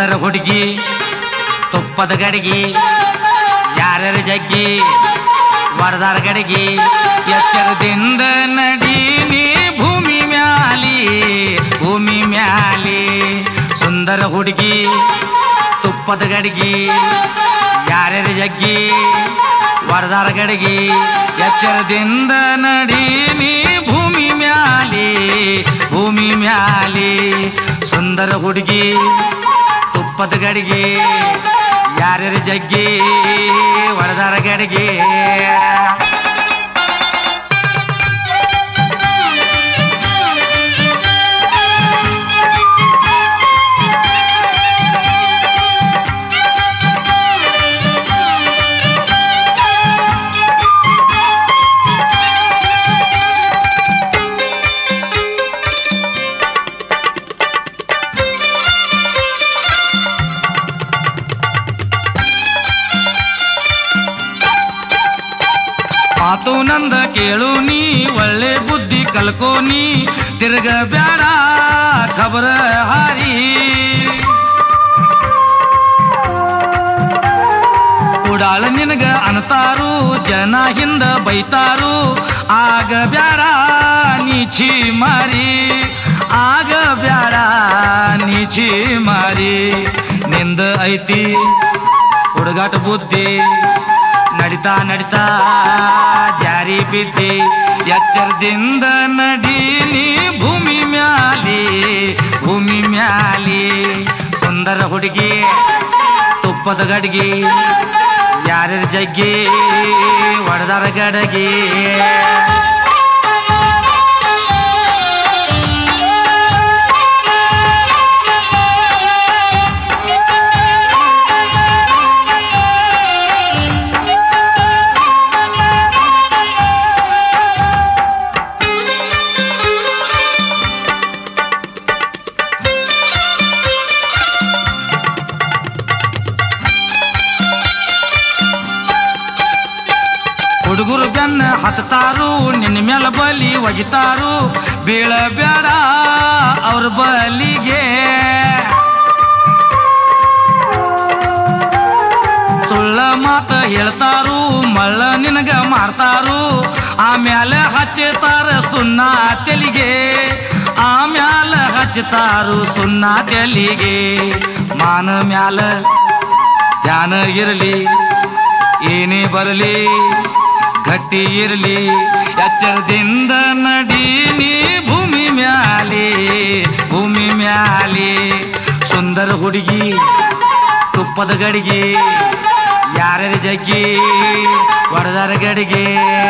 ಸುಂದರ ಹುಡುಗಿ ತುಪ್ಪದ ಗಡಿಗೆ ಯಾರ್ಯಾರ ಜಗ್ಗಿ ವರದಾರ ಗಡಿಗೆ ಎಚ್ಚರದಿಂದ ನಡೀನಿ ಭೂಮಿ ಮ್ಯಾಲಿ ಭೂಮಿ ಮ್ಯಾಲಿ ಸುಂದರ ಹುಡುಗಿ ತುಪ್ಪದ ಗಡಿಗೆ ಯಾರ್ಯಾರ ಜಗ್ಗಿ ವರದಾರ ಗಡಿಗೆ ಎಚ್ಚರದಿಂದ ನಡೀನಿ ಭೂಮಿ ಮ್ಯಾಲಿ ಭೂಮಿ ಮ್ಯಾಲಿ ಸುಂದರ ಹುಡುಗಿ ತುಪ್ಪದ ಗಡಿಗೆ ಯಾರ್ಯಾರ ಜಗ್ಗಿ ವರದಾರ ಗಡಿಗೆ ಮಾತು ನಂದ ಕೇಳು ನೀ ಒಳ್ಳೆ ಬುದ್ಧಿ ಕಲ್ಕೋ ನೀ ತಿರ್ಗ ಬ್ಯಾಡ ಖಬರ ಹಾರಿ ಉಡಾಳ ನಿನಗ ಅನ್ತಾರು ಜನ ಹಿಂದ ಬೈತಾರು ಆಗ ಬ್ಯಾಡ ನೀಚಿ ಮಾರಿ ಆಗ ಬ್ಯಾಡ ನೀಚಿ ಮಾರಿ ನಿಂದ ಐತಿ ಹುಡುಗಾಟ ಬುದ್ಧಿ ನಡಿತಾ ನಡಿತಾ ಜಾರಿ ಬಿದ್ದಿ ಎಚ್ಚರದಿಂದ ನಡೀನಿ ಭೂಮಿ ಮ್ಯಾಲಿ ಭೂಮಿ ಮ್ಯಾಲಿ ಸುಂದರ ಹುಡುಗಿ ತುಪ್ಪದ ಗಡಿಗೆ ಯಾರ್ಯಾರ ಜಗ್ಗಿ ಒಡದಾರ ಗಡಗಿ ಹುಡುಗರು ಬೆನ್ನ ಹತ್ತಾರು ನಿನ್ನ ಮೇಲೆ ಬಲಿ ಒಗಿತಾರು ಬೀಳ ಬೇಡ ಅವ್ರ ಬಲಿಗೆ ಸುಳ್ಳ ಮಾತ ಹೇಳ್ತಾರು ಮಳ್ಳ ನಿನಗ ಮಾಡ್ತಾರು ಆಮ್ಯಾಲೆ ಹಚ್ಚತಾರ ಸುಣ್ಣ ತೆಲಿಗೆ ಆಮ್ಯಾಲ ಹಚ್ಚತಾರು ಸುಣ್ಣ ತೆಲಿಗೆ ಮಾನ ಮ್ಯಾಲ ಧ್ಯಾನ ಇರಲಿ ಏನೇ ಬರಲಿ ಗಟ್ಟಿ ಇರಲಿ ಎಚ್ಚರದಿಂದ ನಡೀನಿ ಭೂಮಿ ಮ್ಯಾಲಿ ಭೂಮಿ ಮ್ಯಾಲಿ ಸುಂದರ ಹುಡುಗಿ ತುಪ್ಪದ ಗಡಿಗೆ ಯಾರ್ಯಾರ ಜಗ್ಗಿ ಒಡದಾರ ಗಡಿಗೆ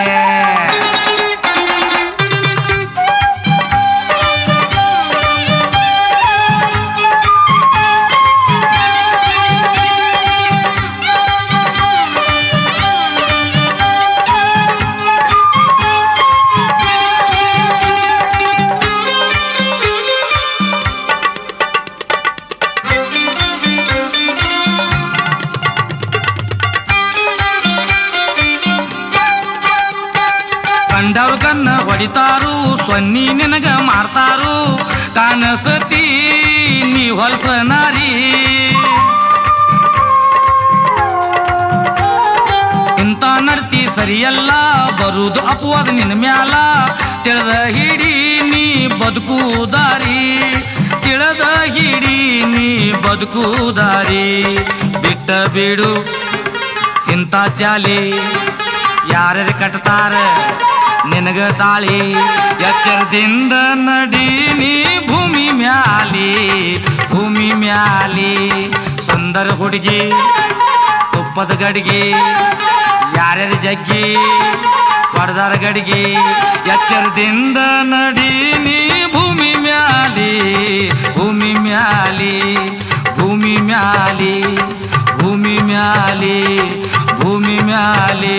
ಕಂಡವ್ರ ಕನ್ನ ಹೊಡಿತಾರು ಸೊನ್ನಿ ನಿನಗ ಮಾಡ್ತಾರು ಕಾನಸತಿ ನೀ ಹೊಲ್ಸ ನಾರಿ ಇಂಥ ನಡ್ತಿ ಸರಿಯಲ್ಲ ಬರುದು ಅಪವಾದ ನಿನ್ನ ಮ್ಯಾಲ ತಿಳಿದ ಹಿಡಿ ನೀ ಬದುಕುದಾರಿ ತಿಳಿದ ಹಿಡಿ ನೀ ಬದುಕುದಾರಿ ಬಿಟ್ಟ ಬಿಡು ಇಂಥ ಚಾಲಿ ಯಾರ್ಯಾರು ಕಟ್ತಾರ ನಿನಗ ತಾಳಿ ಎಚ್ಚರದಿಂದ ನಡೀನಿ ಭೂಮಿ ಮ್ಯಾಲಿ ಭೂಮಿ ಮ್ಯಾಲಿ ಸುಂದರ ಹುಡುಗಿ ತುಪ್ಪದ ಗಡಿಗೆ ಯಾರ್ಯಾರ ಜಗ್ಗಿ ಹೊಡೆದಾರ ಗಡಿಗೆ ಎಚ್ಚರದಿಂದ ನಡೀನಿ ಭೂಮಿ ಮ್ಯಾಲಿ ಭೂಮಿ ಮ್ಯಾಲಿ ಭೂಮಿ ಮ್ಯಾಲಿ ಭೂಮಿ ಮ್ಯಾಲಿ ಭೂಮಿ ಮ್ಯಾಲಿ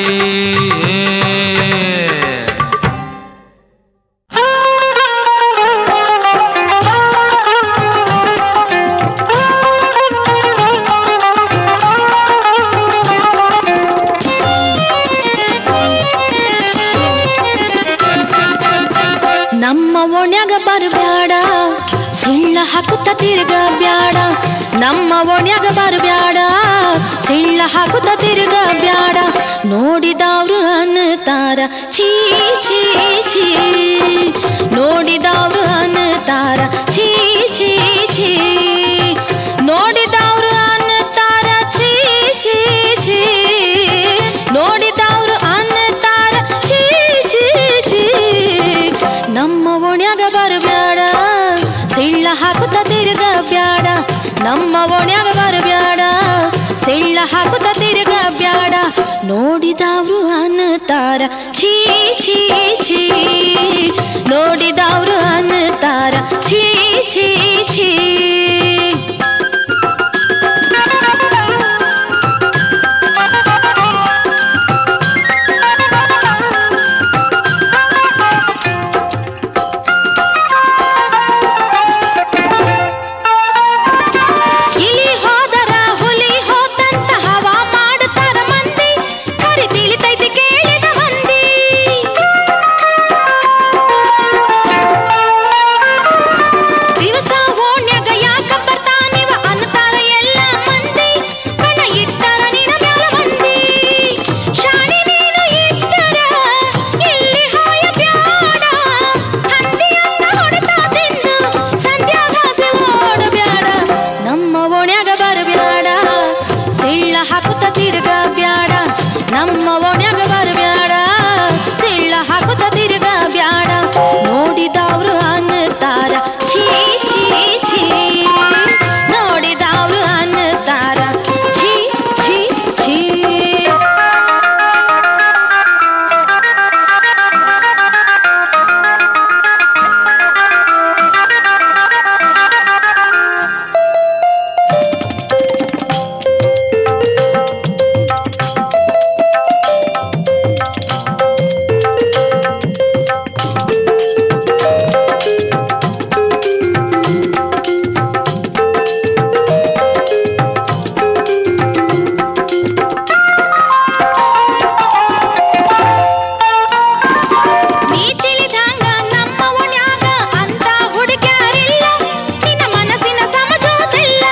ನಮ್ಮ ಓಣ್ಯಾಗ ಬರಬ್ಯಾಡ ಸುಳ್ಳ ಹಾಕುತ್ತ ತಿರುಗ ಬ್ಯಾಡ ನಮ್ಮ ಓಣ್ಯಾಗ ಬರಬ್ಯಾಡ ಸಿಳ್ಳ ಹಾಕುತ್ತ ತಿರುಗ ಬ್ಯಾಡ ನೋಡಿದವ್ರು ಅನ್ನತಾರ ಛೀ ಛೀ ಛೀ ನೋಡಿದವ್ರು ಅನ್ನತಾರ ಛೀ ಛೀ ಛೀ ನೋಡಿದವ್ರು ಅನ್ನತಾರ ಛೀ ಛೀ ಛೀ ನೋಡಿದವ್ರು ಅನ್ನತಾರ ಛೀ ಛೀ ಛೀ ನಮ್ಮ ಓಣ್ಯಾಗ ಬರಬ್ಯಾಡ ಸಿಳ್ಳ ಹಾಕುತ್ತ ತಿರುಗ ಬ್ಯಾಡ ನಮ್ಮ ಓಣ್ಯಾಗ ಬರಬ್ಯಾಡ ಸಿಳ್ಳ ಹಾಕುತ್ತ ತಿರುಗ ಬ್ಯಾಡ ನೋಡಿದವ್ರು ಅನ್ನತಾರ ಛೀ ಛೀ ಛೀ ನೋಡಿದವ್ರು ಅನ್ನತಾರ ಛೀ ಛೀ ಛೀ ಇಲಿ ಹೋದರ ಹುಲಿ ಹೋತಂತ ಹವಾ ಮಾಡುತ್ತಾರ ಮಂದಿ ಕರಿ ತಿಳಿತೈತಿ ಕೇಳಿದ ಮಂದಿ ದಿವಸ ಓಣ್ಯಾಗ ಯಾಕ ಬರ್ತಾನಿವ ಅನ್ನತಾರ ಎಲ್ಲ ಮಂದಿ ಕಣ ಇಟ್ಟರ ನಿನ ಮ್ಯಾಲ ಮಂದಿ ಶಾಣಿ ನೀನು ಇಟ್ಟರ ಇಲ್ಲಿ ಹಾಯ ಬ್ಯಾಡ ಹಂದಿ ಅಂದ ಹೊಡೆತ ತಿಂದು ಸಂಧ್ಯಾಗಾಸೆ ಓಡಬ್ಯಾಡ ನಮ್ಮ ಓಣ್ಯಾಗ ಬರಬ್ಯಾಡ ಸಿಳ್ಳ ಹಾಕುತ್ತ ತಿರುಗ ಬ್ಯಾಡ ನಮ್ಮ ಓಣ್ಯಾಗ ಬರಬ್ಯಾಡ ಸಿಳ್ಳ ಹಾಕುತ್ತ ತಿರುಗ ಬ್ಯಾಡ ನೋಡಿದವ್ರು ಅನ್ನತಾರ ಛೀ ಛೀ ಛೀ ನೋಡಿದವ್ರು ಅನ್ನತಾರ ಛೀ ಛೀ ಛೀ ನೀ ತಿಳಿದಂಗ ನಮ್ಮ ಓಣ್ಯಾಗ ಅಂತ ಹುಡುಗ್ಯಾರಿಲ್ಲ ನಿನ್ನ ಮನಸ್ಸಿನ ಸಮಜೋದಿಲ್ಲ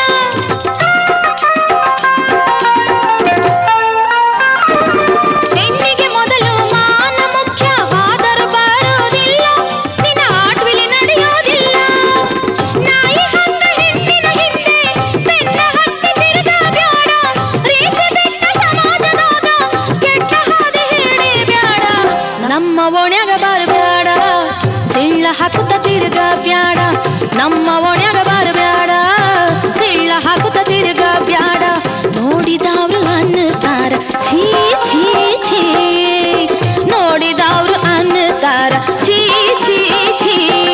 ಹೆಣ್ಣಿಗೆ ಮೊದಲು ಮಾನ ಮುಖ್ಯವಾದರೂ ಬರೋದಿಲ್ಲ ನಿನ್ನ ಆಟ್ವಿಲಿ ನಡೆಯೋದಿಲ್ಲ ನಾಯಿ ಹಂಗ ಹೆಣ್ಣಿನ ಹಿಂದೆ ಬೆನ್ನ ಹತ್ತಿ ತಿರುಗಬ್ಯಾಡ ಪ್ರೀತಿ ಬಿಟ್ಟ ಸಮಾಜದಾಗ ಕೆಟ್ಟ ಹಾದಿ ಹಿಡಿಬ್ಯಾಡ ನಮ್ಮ ಓಣ್ಯಾಗ ಬರಬ್ಯಾಡ ಸಿಳ್ಳ ಹಾಕುತ್ತ ತಿರುಗ ಬ್ಯಾಡ ನಮ್ಮ ಓಣ್ಯಾಗ ಬರಬ್ಯಾಡ ಸಿಳ್ಳ ಹಾಕುತ್ತ ತಿರುಗ ಬ್ಯಾಡ ನೋಡಿದವ್ರು ಅನ್ನತಾರ ಛೀ ಛೀ ಛೀ ನೋಡಿದವ್ರು ಅನ್ನತಾರ ಛೀ ಛೀ ಛೀ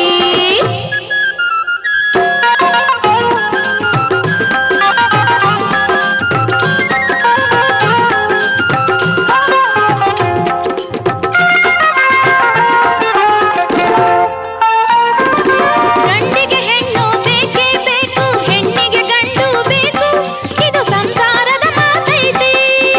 ಗಂಡಿಗೆ ಹೆಣ್ಣು ಬೇಕೇ ಬೇಕು ಹೆಣ್ಣಿಗೆ ಗಂಡು ಬೇಕು ಇದು ಸಂಸಾರದ ಮಾತೈತಿ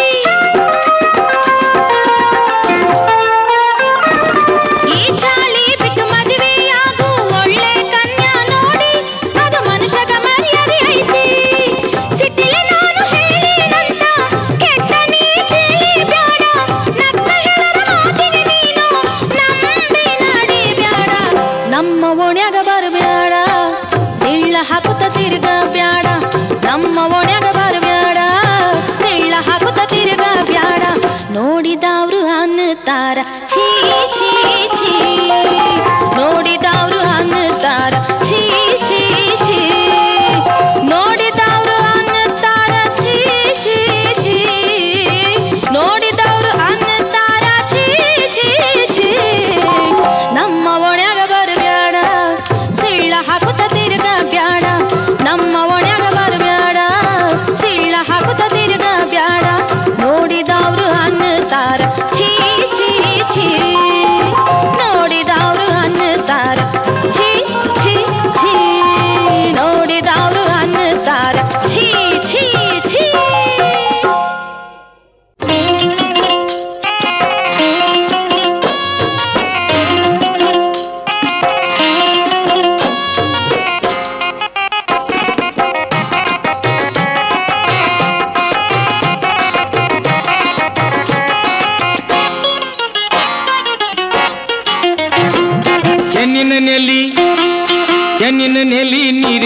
ಈ ಚಾಳಿ ಬಿಟ್ಟು ಮದುವೆಯಾಗು ಒಳ್ಳೆ ಕನ್ಯಾ ನೋಡಿ ಅದು ಮನುಷ್ಯಗ ಮರ್ಯಾದೆ ಐತಿ ಸಿಟ್ಟಿಲೆ ನಾನು ಹೇಳಿನಂತ ಕೆಟ್ಟ ನೀ ತಿಳಿಬ್ಯಾಡ ನಗ್ನ ಹೇಳರ ಮಾತಿಗೆ ನೀನು ನಂಬಿ ನಡಿಬ್ಯಾಡ ನಮ್ಮ ಓಣ್ಯಾಗ ಬರಬ್ಯಾಡ ಸಿಳ್ಳ ಹಾಕುತ್ತ ತಿರುಗ ಬ್ಯಾಡ ನಮ್ಮ ಓಣ್ಯಾಗ ಬರಬ್ಯಾಡ ಸಿಳ್ಳ ಹಾಕುತ್ತ ತಿರುಗ ಬ್ಯಾಡ ನೋಡಿದವ್ರು ಅನ್ನತಾರ ಛೀ ಛೀ ಛೀ ನೋಡಿದವ್ರು ಅನ್ನತಾರ ಛೀ ಛೀ ಛೀ ನೋಡಿದವ್ರು ಅನ್ನತಾರ ಛೀ ಛೀ ಛೀ ನೋಡಿದವ್ರು ಅನ್ನತಾರ ಛೀ ಛೀ ಛೀ ನಮ್ಮ ಒಣ್ಯಾಗ ಬರಬ್ಯಾಡ ಸಿಳ್ಳ ಹಾಕುತ್ತ ತಿರುಗ ಬ್ಯಾಡ ನಮ್ಮ ಒಣ್ಯಾಗ ಬರಬ್ಯಾಡ ಸಿಳ್ಳ ಹಾಕುತ್ತ ತಿರುಗ ಬ್ಯಾಡ ನೋಡಿದವ್ರು ಅನ್ನತಾರ ಛೀ ಛೀ ಛೀ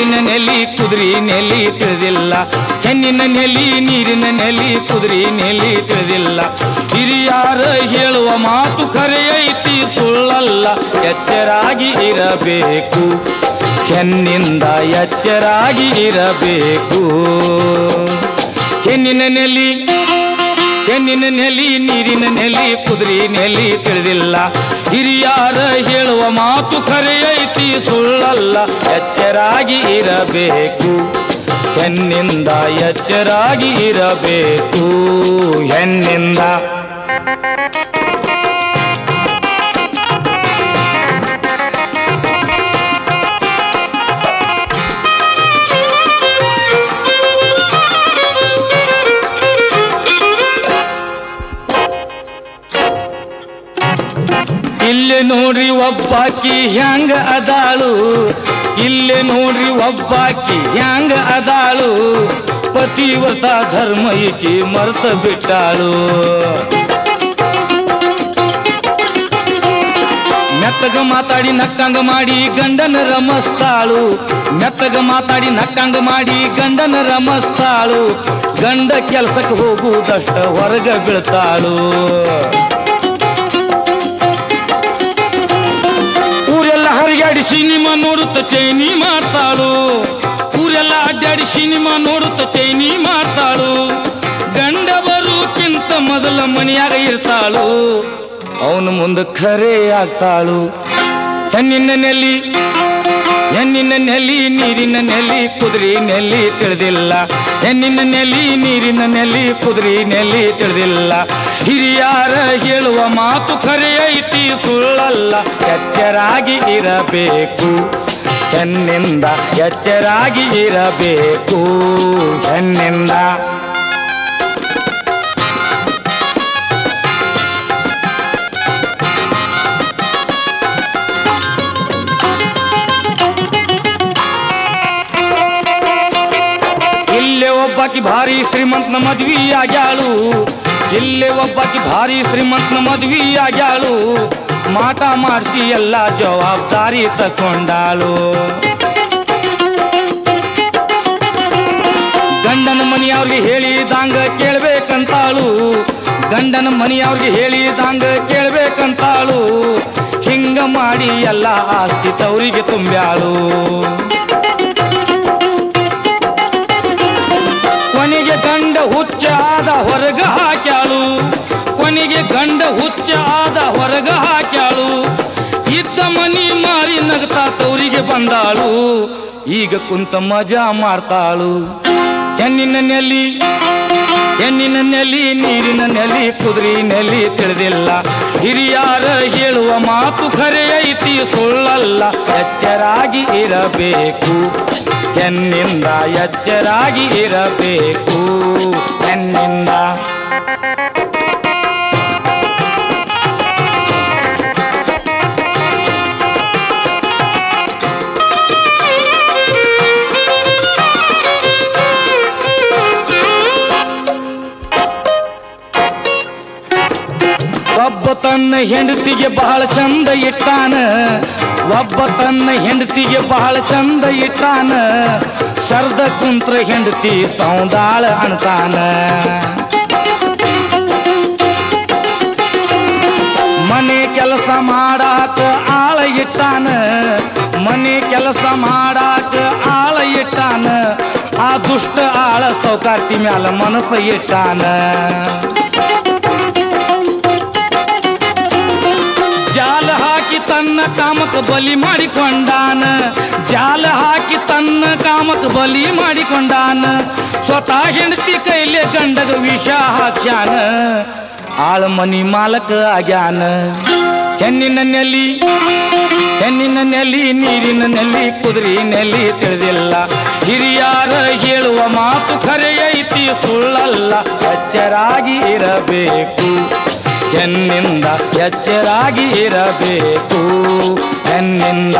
ನೀರಿನ ನೆಲಿ ಕುದುರಿ ನೆಲಿ ತಿಳಿದಿಲ್ಲ ಹೆಣ್ಣಿನ ನೆಲಿ ನೀರಿನ ನೆಲಿ ಕುದುರಿ ನೆಲಿ ತಿಳಿದಿಲ್ಲ ಹಿರಿಯಾರ ಹೇಳುವ ಮಾತು ಕರೆಯೈತಿ ಸುಳ್ಳಲ್ಲ ಎಚ್ಚರಾಗಿ ಇರಬೇಕು ಹೆಣ್ಣಿಂದ ಎಚ್ಚರಾಗಿ ಇರಬೇಕು ಹೆಣ್ಣಿನ ನೆಲಿ ಹೆಣ್ಣಿನ ನೆಲಿ ನೀರಿನ ನೆಲಿ ಕುದುರಿ ನೆಲಿ ತಿಳಿದಿಲ್ಲ ಹಿರಿಯಾರ ಹೇಳುವ ಮಾತು ಕರೆಯೈತಿ ಸುಳ್ಳಲ್ಲ ಎಚ್ಚರಾಗಿ ಇರಬೇಕು ಹೆಣ್ಣಿಂದ ಎಚ್ಚರಾಗಿ ಇರಬೇಕು ಹೆಣ್ಣಿಂದ ಇಲ್ಲಿ ನೋಡ್ರಿ ಒಬ್ಬಾಕಿ ಹ್ಯಾಂಗ ಅದಾಳು ಇಲ್ಲಿ ನೋಡ್ರಿ ಒಬ್ಬಾಕಿ ಹ್ಯಾಂಗ ಅದಾಳು ಪತಿವ್ರತ ಧರ್ಮ ಈಕಿ ಮರ್ತ ಬಿಟ್ಟಾಳು ಮೆತ್ತಗ ಮಾತಾಡಿ ನಕ್ಕಂಗ ಮಾಡಿ ಗಂಡನ ರಮಸ್ತಾಳು ಮೆತ್ತಗ ಮಾತಾಡಿ ನಕ್ಕಂಗ ಮಾಡಿ ಗಂಡನ ರಮಸ್ತಾಳು ಗಂಡ ಕೆಲ್ಸಕ್ಕೆ ಹೋಗುವುದಷ್ಟ ಹೊರಗ ಬೀಳ್ತಾಳು ಊರೆಲ್ಲ ಹರಿಗಾಡಿ ಸಿನಿಮಾ ನೋಡುತ್ತ ಚೈನಿ ಮಾಡ್ತಾಳು ಊರೆಲ್ಲ ಅಡ್ಡಾಡಿ ಸಿನಿಮಾ ನೋಡುತ್ತ ಚೈನಿ ಮಾಡ್ತಾಳು ಗಂಡ ಬರುಕ್ಕಿಂತ ಮೊದಲ ಮನೆಯಾಗ ಇರ್ತಾಳು ಅವನು ಮುಂದೆ ಖರೆ ಆಗ್ತಾಳು ಹೆಣ್ಣಿನ ನೆಲ್ಲಿ ಹೆಣ್ಣಿನ ನೆಲಿ ನೀರಿನ ನೆಲಿ ಕುದುರಿ ನೆಲ್ಲಿ ತಿಳಿದಿಲ್ಲ ಹೆಣ್ಣಿನ ನೆಲಿ ನೀರಿನ ನೆಲಿ ಕುದುರಿ ನೆಲಿ ತಿಳಿದಿಲ್ಲ ಹಿರಿಯಾರ ಹೇಳುವ ಮಾತು ಖರೆಯೈತಿ ಸುಳ್ಳಲ್ಲ ಎಚ್ಚರಾಗಿ ಇರಬೇಕು ಹೆಣ್ಣಿಂದ ಎಚ್ಚರಾಗಿ ಇರಬೇಕು ಹೆಣ್ಣಿಂದ ಇಲ್ಲೇ ಒಬ್ಬಾಕಿ ಭಾರಿ ಶ್ರೀಮಂತನ ಮದ್ವಿ ಆಗ್ಯಾಳು ಇಲ್ಲೇ ಒಬ್ಬಾಕಿ ಭಾರಿ ಶ್ರೀಮಂತನ ಮದ್ವಿ ಆಗ್ಯಾಳು ಮಾಟ ಮಾಡಿಸಿ ಎಲ್ಲ ಜವಾಬ್ದಾರಿ ತಕೊಂಡಾಳು ಗಂಡನ ಮನೆಯವ್ರಿಗೆ ಹೇಳಿದಂಗ ಕೇಳ್ಬೇಕಂತಾಳು ಗಂಡನ ಮನೆಯವ್ರಿಗೆ ಹೇಳಿದಂಗ ಕೇಳ್ಬೇಕಂತಾಳು ಹಿಂಗ ಮಾಡಿ ಎಲ್ಲ ಆಸ್ತಿ ತವರಿಗೆ ತುಂಬ್ಯಾಳು ಕೊನೆಗೆ ಗಂಡ ಹುಚ್ಚ ಆದ ಹೊರಗ ಹಾಕ್ಯಾಳು ಕೊನೆಗೆ ಗಂಡ ಹುಚ್ಚ ಆದ ಹೊರಗ ಹಾಕ್ಯಾಳು ಇದ್ದ ಮನಿ ಮಾರಿ ನಗ್ತಾ ತವರಿಗೆ ಬಂದಾಳು ಈಗ ಕುಂತ ಮಜಾ ಮಾಡ್ತಾಳು ಹೆಣ್ಣಿನ ನೆಲಿ ಹೆಣ್ಣಿನ ನೆಲಿ ನೀರಿನ ನೆಲಿ ಕುದುರಿ ನೆಲಿ ತಿಳಿದಿಲ್ಲ ಹಿರಿಯಾರ ಹೇಳುವ ಮಾತು ಖರೆ ಐತಿ ಸುಳ್ಳಲ್ಲ ಎಚ್ಚರಾಗಿ ಇರಬೇಕು ಹೆಣ್ಣಿಂದ ಎಚ್ಚರಾಗಿ ಇರಬೇಕು ಹೆಣ್ಣಿಂದ ಒಬ್ಬ ತನ್ನ ಹೆಂಡತಿಗೆ ಬಹಳ ಚಂದ ಇಟ್ಟಾನ ಒಬ್ಬ ತನ್ನ ಹೆಂಡತಿಗೆ ಬಹಳ ಚಂದ ಇಟ್ಟಾನ ಸರ್ದ ಕುಂತ್ರ ಹೆಂಡತಿ ಸೌಂದಾಳ ಅಣ್ತಾನ ಮನೆ ಕೆಲಸ ಮಾಡಾಕ ಆಳ ಇಟ್ಟಾನ ಮನೆ ಕೆಲಸ ಮಾಡಾಕ ಆಳ ಇಟ್ಟಾನ ಆ ದುಷ್ಟ ಆಳ ಸೌಕಾರ್ತಿ ಮ್ಯಾಲ ಮನಸ್ಸ ಇಟ್ಟಾನ ಜಾಲ ಹಾಕಿ ತನ್ನ ಕಾಮಕ್ಕೆ ಬಲಿ ಮಾಡಿಕೊಂಡಾನ ಜಾಲ ಹಾಕಿ ತನ್ನ ಕಾಮಕ್ಕೆ ಬಲಿ ಮಾಡಿಕೊಂಡಾನ ಸ್ವತಃ ಹೆಂಡತಿ ಕೈಲೆ ಗಂಡಗ ವಿಷ ಹಾಕ್ಯಾನ ಆಳ ಮನಿ ಮಾಲಕ ಆಗ್ಯಾನ ಹೆಣ್ಣಿನ ನೆಲಿ ಹೆಣ್ಣಿನ ನೆಲಿ ನೀರಿನ ನೆಲಿ ಕುದುರಿ ನೆಲಿ ತಿಳಿದಿಲ್ಲ ಹಿರಿಯಾರ ಹೇಳುವ ಮಾತು ಖರೆಯೈತಿ ಸುಳ್ಳಲ್ಲ ಎಚ್ಚರಾಗಿ ಇರಬೇಕು ಹೆಣ್ಣಿಂದ ಎಚ್ಚರಾಗಿ ಇರಬೇಕು ಹೆಣ್ಣಿಂದ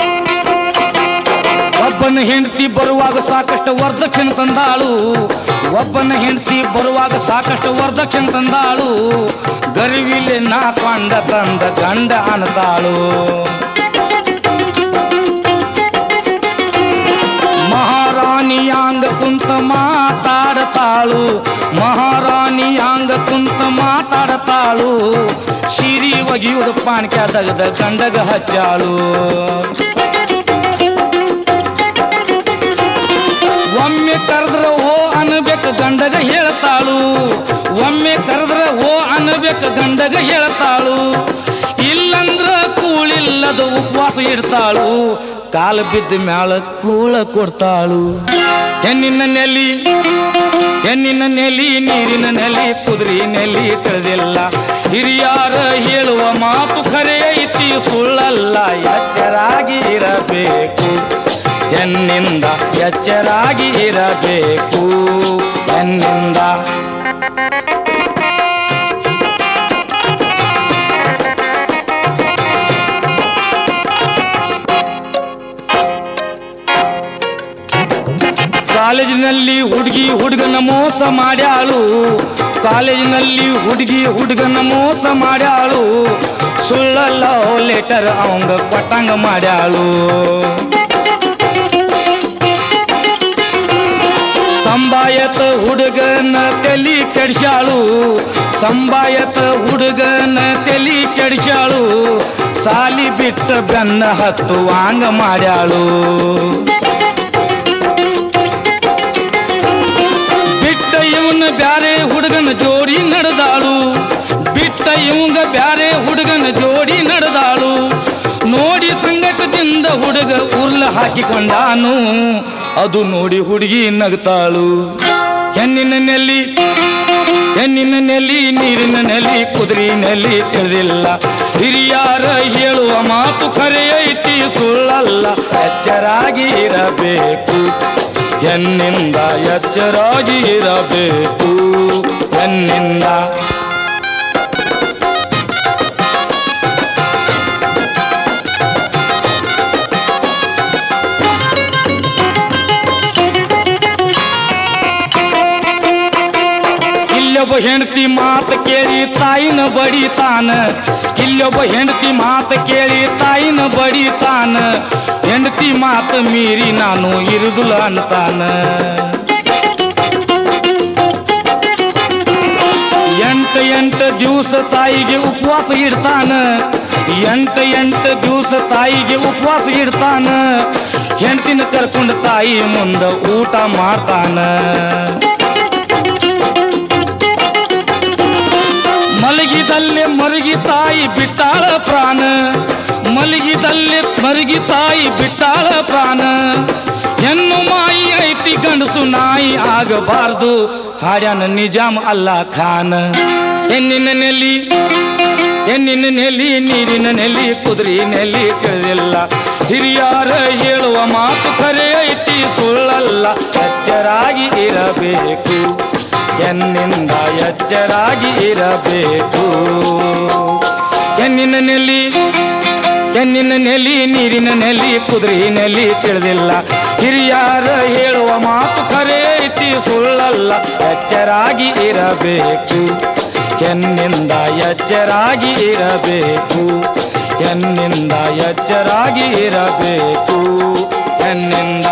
ಒಬ್ಬನ ಹೆಂಡತಿ ಬರುವಾಗ ಸಾಕಷ್ಟು ವರದಕ್ಷಿಣೆ ತಂದಾಳು ಒಬ್ಬನ ಹೆಂಡತಿ ಬರುವಾಗ ಸಾಕಷ್ಟು ವರದಕ್ಷಿಣೆ ತಂದಾಳು ಗರಿವಿಲೆ ನಾ ಕೊಂಡ ತಂದ ಗಂಡ ಅನತಾಳು ಮಹಾರಾಣಿಯಾಂಗ ಕುಂತ ಮಾತಾಡತಾಳು ಮಹಾರಾಣಿಯಾಂಗ ಕುಂತ ಮಾತಾಡತಾಳು ಸಿರಿ ಒಗಿಯುವುದು ಪಾನ್ಕ್ಯ ದಗದ ಗಂಡಗ ಹಚ್ಚಾಳು ಒಮ್ಮೆ ಕರೆದ್ರ ಓ ಅನ್ಬೇಕು ಗಂಡಗ ಹೇಳ್ತಾಳು ಒಮ್ಮೆ ಕರೆದ್ರ ಓ ಅನ್ಬೇಕು ಗಂಡಗ ಹೇಳ್ತಾಳು ಇಲ್ಲಂದ್ರ ಕೂಳಿಲ್ಲದ ಉಪವಾಸ ಇಡ್ತಾಳು ಕಾಲು ಬಿದ್ದ ಮ್ಯಾಲ ಕೂಳ ಕೊಡ್ತಾಳು ಹೆಣ್ಣಿನ ನೆಲಿ ಹೆಣ್ಣಿನ ನೆಲಿ ನೀರಿನ ನೆಲಿ ಕುದುರಿ ನೆಲಿ ತಿಳಿದಿಲ್ಲ ಹಿರಿಯಾರ ಹೇಳುವ ಮಾತು ಖರೆ ಐತಿ ಸುಳ್ಳಲ್ಲ ಎಚ್ಚರಾಗಿ ಇರಬೇಕು ಎನ್ನಿಂದ ಎಚ್ಚರಾಗಿ ಇರಬೇಕು ಎನ್ನಿಂದ ಕಾಲೇಜಿನಲ್ಲಿ ಹುಡುಗಿ ಹುಡುಗನ ಮೋಸ ಮಾಡ್ಯಾಳು ಕಾಲೇಜಿನಲ್ಲಿ ಹುಡುಗಿ ಹುಡುಗನ ಮೋಸ ಮಾಡ್ಯಾಳು ಸುಳ್ಳಲ್ಲ ಲೆಟರ್ ಅವಂಗ ಕೊಟ್ಟಂಗ ಮಾಡ್ಯಾಳು ಸಂಬಾಯತ ಹುಡುಗನ ತಲಿ ಕೆಡಿಸ್ಯಾಳು ಸಂಬಾಯತ ಹುಡುಗನ ತಲಿ ಕೆಡಿಸ್ಯಾಳು ಸಾಲಿ ಬಿಟ್ಟ ಬೆನ್ನ ಹತ್ತು ವಾಂಗ ಮಾಡ್ಯಾಳು ಬಿಟ್ಟ ಇವನ ಬ್ಯಾರೆ ಹುಡುಗನ ಜೋಡಿ ನಡೆದಾಳು ಬಿಟ್ಟ ಇವಂಗ ಬ್ಯಾರೆ ಹುಡುಗನ ಜೋಡಿ ನಡೆದಾಳು ನೋಡಿ ಸಂಗಟದಿಂದ ಹುಡುಗ ಉರ್ಲ ಹಾಕಿಕೊಂಡಾನು ಅದು ನೋಡಿ ಹುಡುಗಿ ನಗ್ತಾಳು ಹೆಣ್ಣಿನ ನೆಲ್ಲಿ ಹೆಣ್ಣಿನ ನೆಲಿ ನೀರಿನ ನೆಲಿ ಕುದುರಿ ನೆಲಿ ತಿಳಿದಿಲ್ಲ ಹಿರಿಯಾರ ಹೇಳುವ ಮಾತು ಖರೆ ಐತಿ ಸುಳ್ಳಲ್ಲ ಎಚ್ಚರಾಗಿ ಇರಬೇಕು ಎನ್ನಿಂದ ಎಚ್ಚರಾಗಿ ಇರಬೇಕು ಎನ್ನಿಂದ ಇಲ್ಲೊಬ್ಬ ಹೆಂಡತಿ ಮಾತು ಕೇಳಿ ತಾಯಿನ ಬಡಿತಾನ ಇಲ್ಲೊಬ್ಬ ಹೆಂಡತಿ ಮಾತು ಕೇಳಿ ತಾಯಿನ ಬಡಿತಾನ ಹೆಂಡತಿ ಮಾತು ಮೀರಿ ನಾನು ಇರುದಿಲ್ಲ ಅಂತಾನ ಎಂಟ ಎಂಟ ದಿವಸ ತಾಯಿಗೆ ಉಪವಾಸ ಇಡ್ತಾನ ಎಂಟ ಎಂಟ ದಿವಸ ತಾಯಿಗೆ ಉಪವಾಸ ಇಡ್ತಾನ ಹೆಂಡತಿನ ಕರ್ಕೊಂಡು ತಾಯಿ ಮುಂದ ಊಟ ಮಾಡ್ತಾನ ಮಲಗಿದಲ್ಲೇ ಮರುಗಿ ತಾಯಿ ಬಿಟ್ಟಾಳ ಪ್ರಾಣ ಮಲಗಿದಲ್ಲೇ ಮರುಗಿ ತಾಯಿ ಬಿಟ್ಟಾಳ ಪ್ರಾಣ ಹೆಣ್ಣು ಮಾಯಿ ಐತಿ ಗಂಡಸು ನಾಯಿ ಆಗಬಾರ್ದು ಹಾಡ್ಯಾನ ನಿಜಾಮ್ ಅಲ್ಲಾ ಖಾನ್ ಹೆಣ್ಣಿನ ನೆಲಿ ಹೆಣ್ಣಿನ ನೆಲಿ ನೀರಿನ ನೆಲಿ ಕುದುರಿ ನೆಲಿ ತಿಳಿದಿಲ್ಲ ಹಿರಿಯಾರ ಹೇಳುವ ಮಾತು ಖರೆ ಐತಿ ಸುಳ್ಳಲ್ಲ ಎಚ್ಚರಾಗಿ ಇರಬೇಕು ಎನ್ನಿಂದ ಎಚ್ಚರಾಗಿ ಇರಬೇಕು ಹೆಣ್ಣಿನ ನೆಲಿ ಹೆಣ್ಣಿನ ನೆಲಿ ನೀರಿನ ನೆಲಿ ಕುದುರೆ ನೆಲಿ ತಿಳಿದಿಲ್ಲ ಹಿರಿಯಾರ ಹೇಳುವ ಮಾತು ಖರೆ ಐತಿ ಸುಳ್ಳಲ್ಲ ಎಚ್ಚರಾಗಿ ಇರಬೇಕು ಹೆಣ್ಣಿಂದ ಎಚ್ಚರಾಗಿ ಇರಬೇಕು ಹೆಣ್ಣಿಂದ ಎಚ್ಚರಾಗಿ ಇರಬೇಕು ಹೆಣ್ಣಿಂದ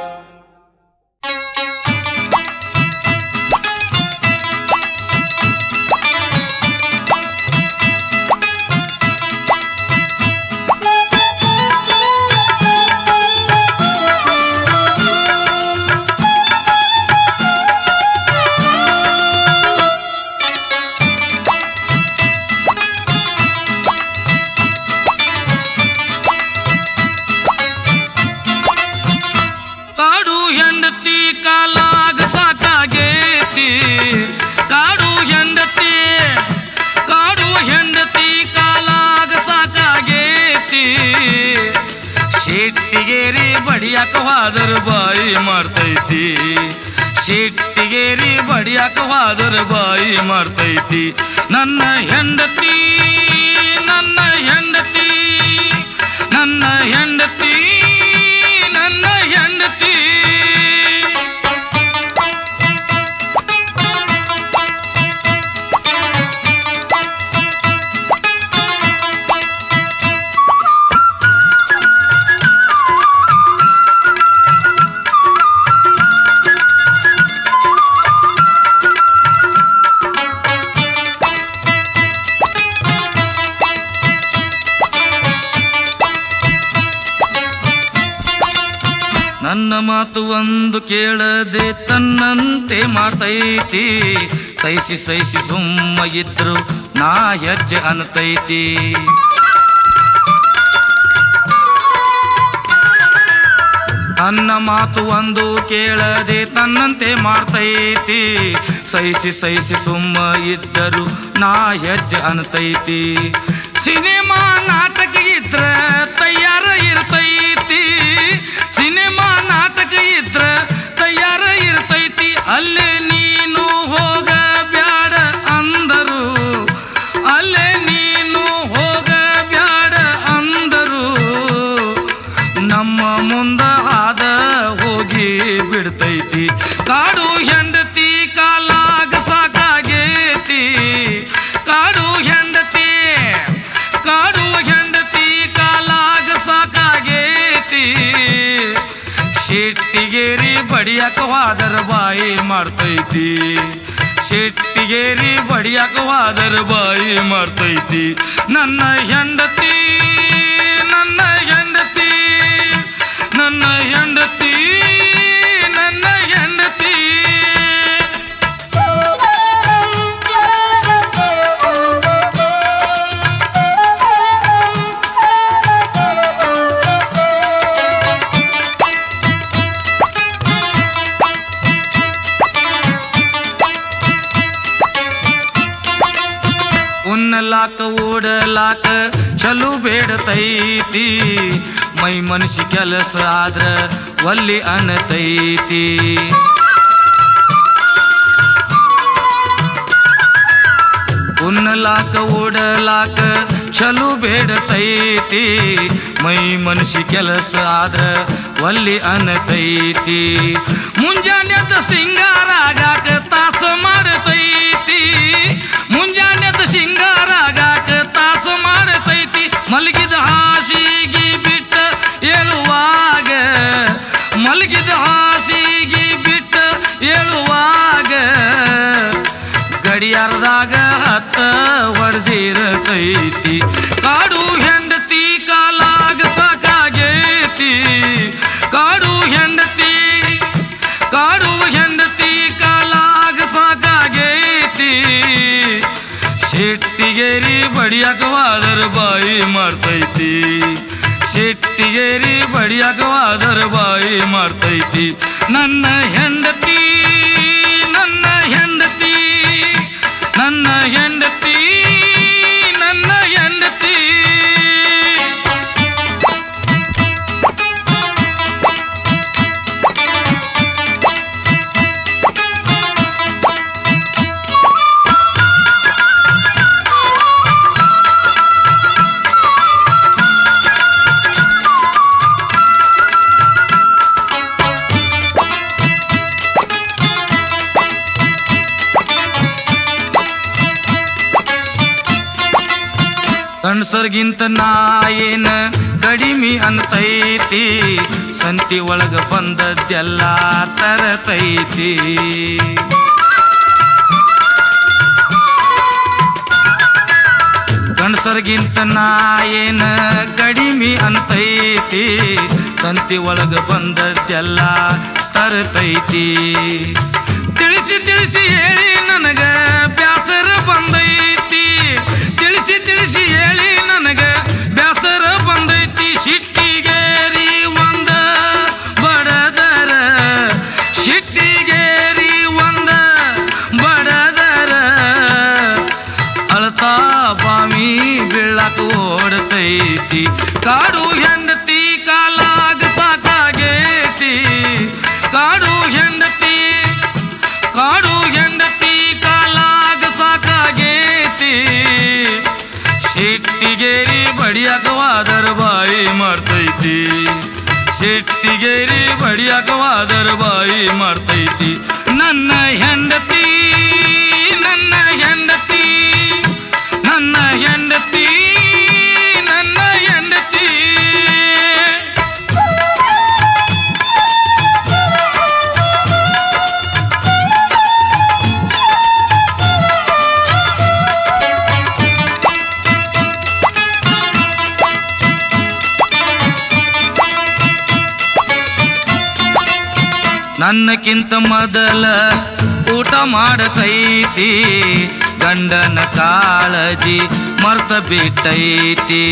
ಕಾಡು ಹೆಂಡತಿ ಕಾಲಾಗ ಸಾಕಾಗೇತಿ ಕಾಡು ಹೆಂಡತಿ ಕಾಡು ಹೆಂಡತಿ ಕಾಲಾಗ ಸಾಕಾಗೇತಿ ಶೆಟ್ಟಿಗೇರಿ ಬಡಿಯಾಕ ಹೋದ್ರ ಬಾಯಿ ಮಾಡ್ತೈತಿ ಶೆಟ್ಟಿಗೇರಿ ಬಡಿಯಾಕ ಹೋದ್ರ ಬಾಯಿ ಮಾಡ್ತೈತಿ ನನ್ನ ಹೆಂಡತಿ ನನ್ನ ಹೆಂಡತಿ ನನ್ನ ಹೆಂಡತಿ ನನ್ನ ಹೆಂಡತಿ ಮಾತು ಒಂದು ಕೇಳದೆ ತನ್ನಂತೆ ಮಾಡ್ತೈತಿ ಸೈಸಿ ಸೈಸಿ ಸುಮ್ಮ ಇದ್ರು ನಾ ಹೆಜ್ಜೆ ಅನ್ತೈತಿ ತನ್ನ ಮಾತು ಒಂದು ಕೇಳದೆ ತನ್ನಂತೆ ಮಾಡ್ತೈತಿ ಸೈಸಿ ಸೈಸಿ ಸುಮ್ಮ ಇದ್ದರು ನಾ ಹೆಜ್ಜೆ ಅನ್ತೈತಿ ಸಿನಿಮಾ ನಾಟಕ ಇದ್ರ ತಯಾರ ಇರ್ತೈತಿ ಸಿನಿಮಾ ನಾಟಕ ಇದ್ರ ತಯಾರ ಇರ್ತೈತಿ ಅಲ್ಲೇ ನೀನು ಹೋಗ ಬ್ಯಾಡ ಅಂದರು ಅಲ್ಲೇ ನೀನು ಹೋಗ ಬ್ಯಾಡ ಅಂದರು ನಮ್ಮ ಮುಂದ ಹಾದ ಹೋಗಿ ಬಿಡ್ತೈತಿ ಕಾಡು ಹೆಂಡತಿ ಕಾಲಾಗ ಸಾಕಾಗೇತಿ ಕಾಡು ಹೆಂಡತಿ ಕಾಡು ಹೆಂಡತಿ ಕಾಲಾಗ ಸಾಕಾಗೇತಿ ಶೆಟ್ಟಿಗೇರಿ ಬಡಿಯಕ ವಾದರ ಬಾಯಿ ಮಾಡ್ತೈತಿ ಶೆಟ್ಟಿಗೇರಿ ಬಡಿಯಕ ವಾದರ ಬಾಯಿ ಮಾಡ್ತೈತಿ ನನ್ನ ಹೆಂಡತಿ ನನ್ನ ಹೆಂಡತಿ ನನ್ನ ಹೆಂಡತಿ ನನ್ನ ಹೆಂಡತಿ ಉನ್ನಲಾಕ ಓಡಲಾಕ ಚಲು ಬೇಡತೈತಿ ಮೈ ಮನುಷ್ಯ ಕೆಲಸ ಆದ್ರ ಒಲ್ಲಿ ಅನತೈತಿ ಉನ್ನಲಾಕ ಓಡಲಾಕ ಚಲು ಬೇಡತೈತಿ ಮೈ ಮನುಷ್ಯ ಕೆಲಸ ಆದ್ರ ಒಲ್ಲಿ ಅನತೈತಿ ಮುಂಜಾನೆದ ಸಿಂಗಾರಾಗಾಕ ತಾಸ ಮಾಡತೈತಿ ಮುಂಜಾನೆದ ಸಿಂಗಾರಾಗಾಕ ತಾಸ ಮಾಡತೈತಿ ಮಲಗಿದ ಹಾಸಿಗೆ ಬಿಟ್ಟ ಏಳುವಾಗ ಮಲಗಿದ ಹಾಸಿಗೆ ಬಿಟ್ಟ ಏಳುವಾಗ ಗಡಿಯಾರದಾಗ ಹತ್ತ ಹೊಡೆದಿರತೈತಿ ಕಾಡು ಹೆಂಡತಿ ಕಾಲಾಗ ಸಾಕಾಗೇತಿ ಕಾಡು ಹೆಂಡತಿ ಕಾಡು ಹೆಂಡತಿ ಕಾಲಾಗ ಸಾಕಾಗೇತಿ ಶೆಟ್ಟಿಗೇರಿ ಬಡಿಯಕವಾದರ ಬಾಯಿ ಮಾಡ್ತೈತಿ ಶೆಟ್ಟಿಗೇರಿ ಬಡಿಯಕವಾದರ ಬಾಯಿ ಮಾಡ್ತೈತಿ ನನ್ನ ಹೆಂಡತಿ ನನ್ನ ಹೆಂಡತಿ ನನ್ನ ಹೆಂಡತಿ ನನ್ನ ಹೆಂಡತಿ ಗಂಡಸರ್ಗಿಂತ ನಾಯೇನ ಕಡಿಮೆ ಅಂತೈತಿ ಸಂತಿ ಒಳಗ ಬಂದದ್ದೆಲ್ಲ ತರತೈತಿ ಗಂಡಸರ್ಗಿಂತ ನಾಯೇನ ಕಡಿಮೆ ಅಂತೈತಿ ಸಂತಿ ಒಳಗ ಬಂದದ್ದೆಲ್ಲ ತರತೈತಿ ತಿಳಿಸಿ ತಿಳಿಸಿ ಹೇಳಿ ನನಗ ಬ್ಯಾಸರ ಬಂದೈತಿ ತಿಳಿಸಿ ತಿಳಿಸಿ ಹೇಳಿ ನನಗ ಬ್ಯಾಸರ ಬಂದೈತಿ ಸಿಟ್ಟಿಗೇರಿ ಒಂದ ಬಡದರ ಸಿಟ್ಟಿಗೇರಿ ಒಂದ ಬಡದರ ಅಳತಾ ಬಾಮಿ ಬೀಳಾಕ ಓಡತೈತಿ ಕಾಡು ಹೆಂಡತಿ ಕಾಲಾಗ ಸಾಕಾಗೇತಿ ಕಾಡು ಹೆಂಡತಿ ಕಾಡು ಹೆಂಡತಿ ಕಾಲಾಗ ಸಾಕಾಗೇತಿ ಶೆಟ್ಟಿಗೇರಿ ಬಡಿಯಾಕವಾದರ ಬಾಯಿ ಮಾಡ್ತೈತಿ ಶೆಟ್ಟಿಗೇರಿ ಬಡಿಯಾಕವಾದರ ಬಾಯಿ ಮಾಡ್ತೈತಿ ನನ್ನ ಹೆಂಡತಿ ನನ್ನ ಹೆಂಡತಿ ನನ್ನ ಹೆಂಡತಿ ನನ್ನ ಹೆಂಡತಿ ನನ್ನಕ್ಕಿಂತ ಮೊದಲ ಊಟ ಮಾಡತೈತಿ ಗಂಡನ ಕಾಳಜಿ ಮರ್ತ ಬಿಟ್ಟೈತಿ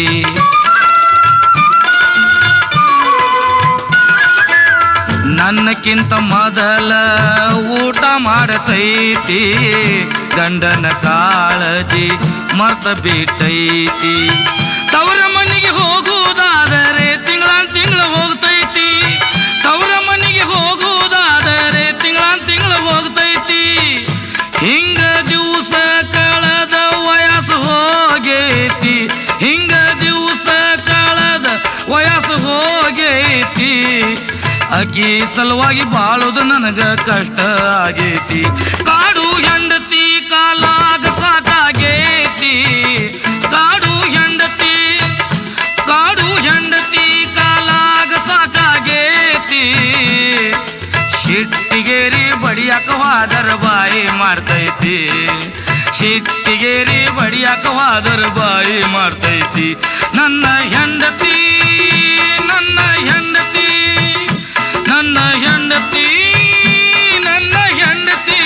ನನ್ನಕ್ಕಿಂತ ಮೊದಲ ಊಟ ಮಾಡತೈತಿ ಗಂಡನ ಕಾಳಜಿ ಮರ್ತ ಬಿಟ್ಟೈತಿ ತವರ ಮನೆಗೆ ಹೋಗುವುದಾದರೆ ತಿಂಗಳ ತಿಂಗಳ ಹೋಗ್ತೈತಿ ತವರ ಮನೆಗೆ ಹೋಗುವುದಾದರೆ ತಿಂಗಳ ತಿಂಗಳ ಹೋಗ್ತೈತಿ ಹಿಂಗ ದಿವಸ ಕಳೆದ ವಯಸ್ಸು ಹೋಗೈತಿ ಹಿಂಗ ದಿವಸ ಕಳೆದ ವಯಸ್ಸು ಹೋಗೈತಿ ಅಕ್ಕಿ ಸಲುವಾಗಿ ಬಾಳೋದು ನನಗ ಕಷ್ಟ ಆಗೈತಿ ಕಾಡು ಹೆಂಡತಿ ಕಾಲಾಗ ಸಾಕಾಗೈತಿ ಕಾಡು ಹೆಂಡತಿ ಕಾಡು ಹೆಂಡತಿ ಕಾಲಾಗ ಸಾಕಾಗೈತಿ ಶಿಟ್ಟಿಗೇರಿ ಬಡಿಯಾಕ ಹೋದರ ಬಾಯಿ ಮಾಡ್ತೈತಿ ಶಿಟ್ಟಿಗೇರಿ ಬಡಿಯಾಕ ಹೋದರ ಬಾಯಿ ಮಾಡ್ತೈತಿ ನನ್ನ ಹೆಂಡತಿ ನನ್ನ ಹೆಂಡತಿ ನನ್ನ ಹೆಂಡತಿ ನನ್ನ ಹೆಂಡತಿ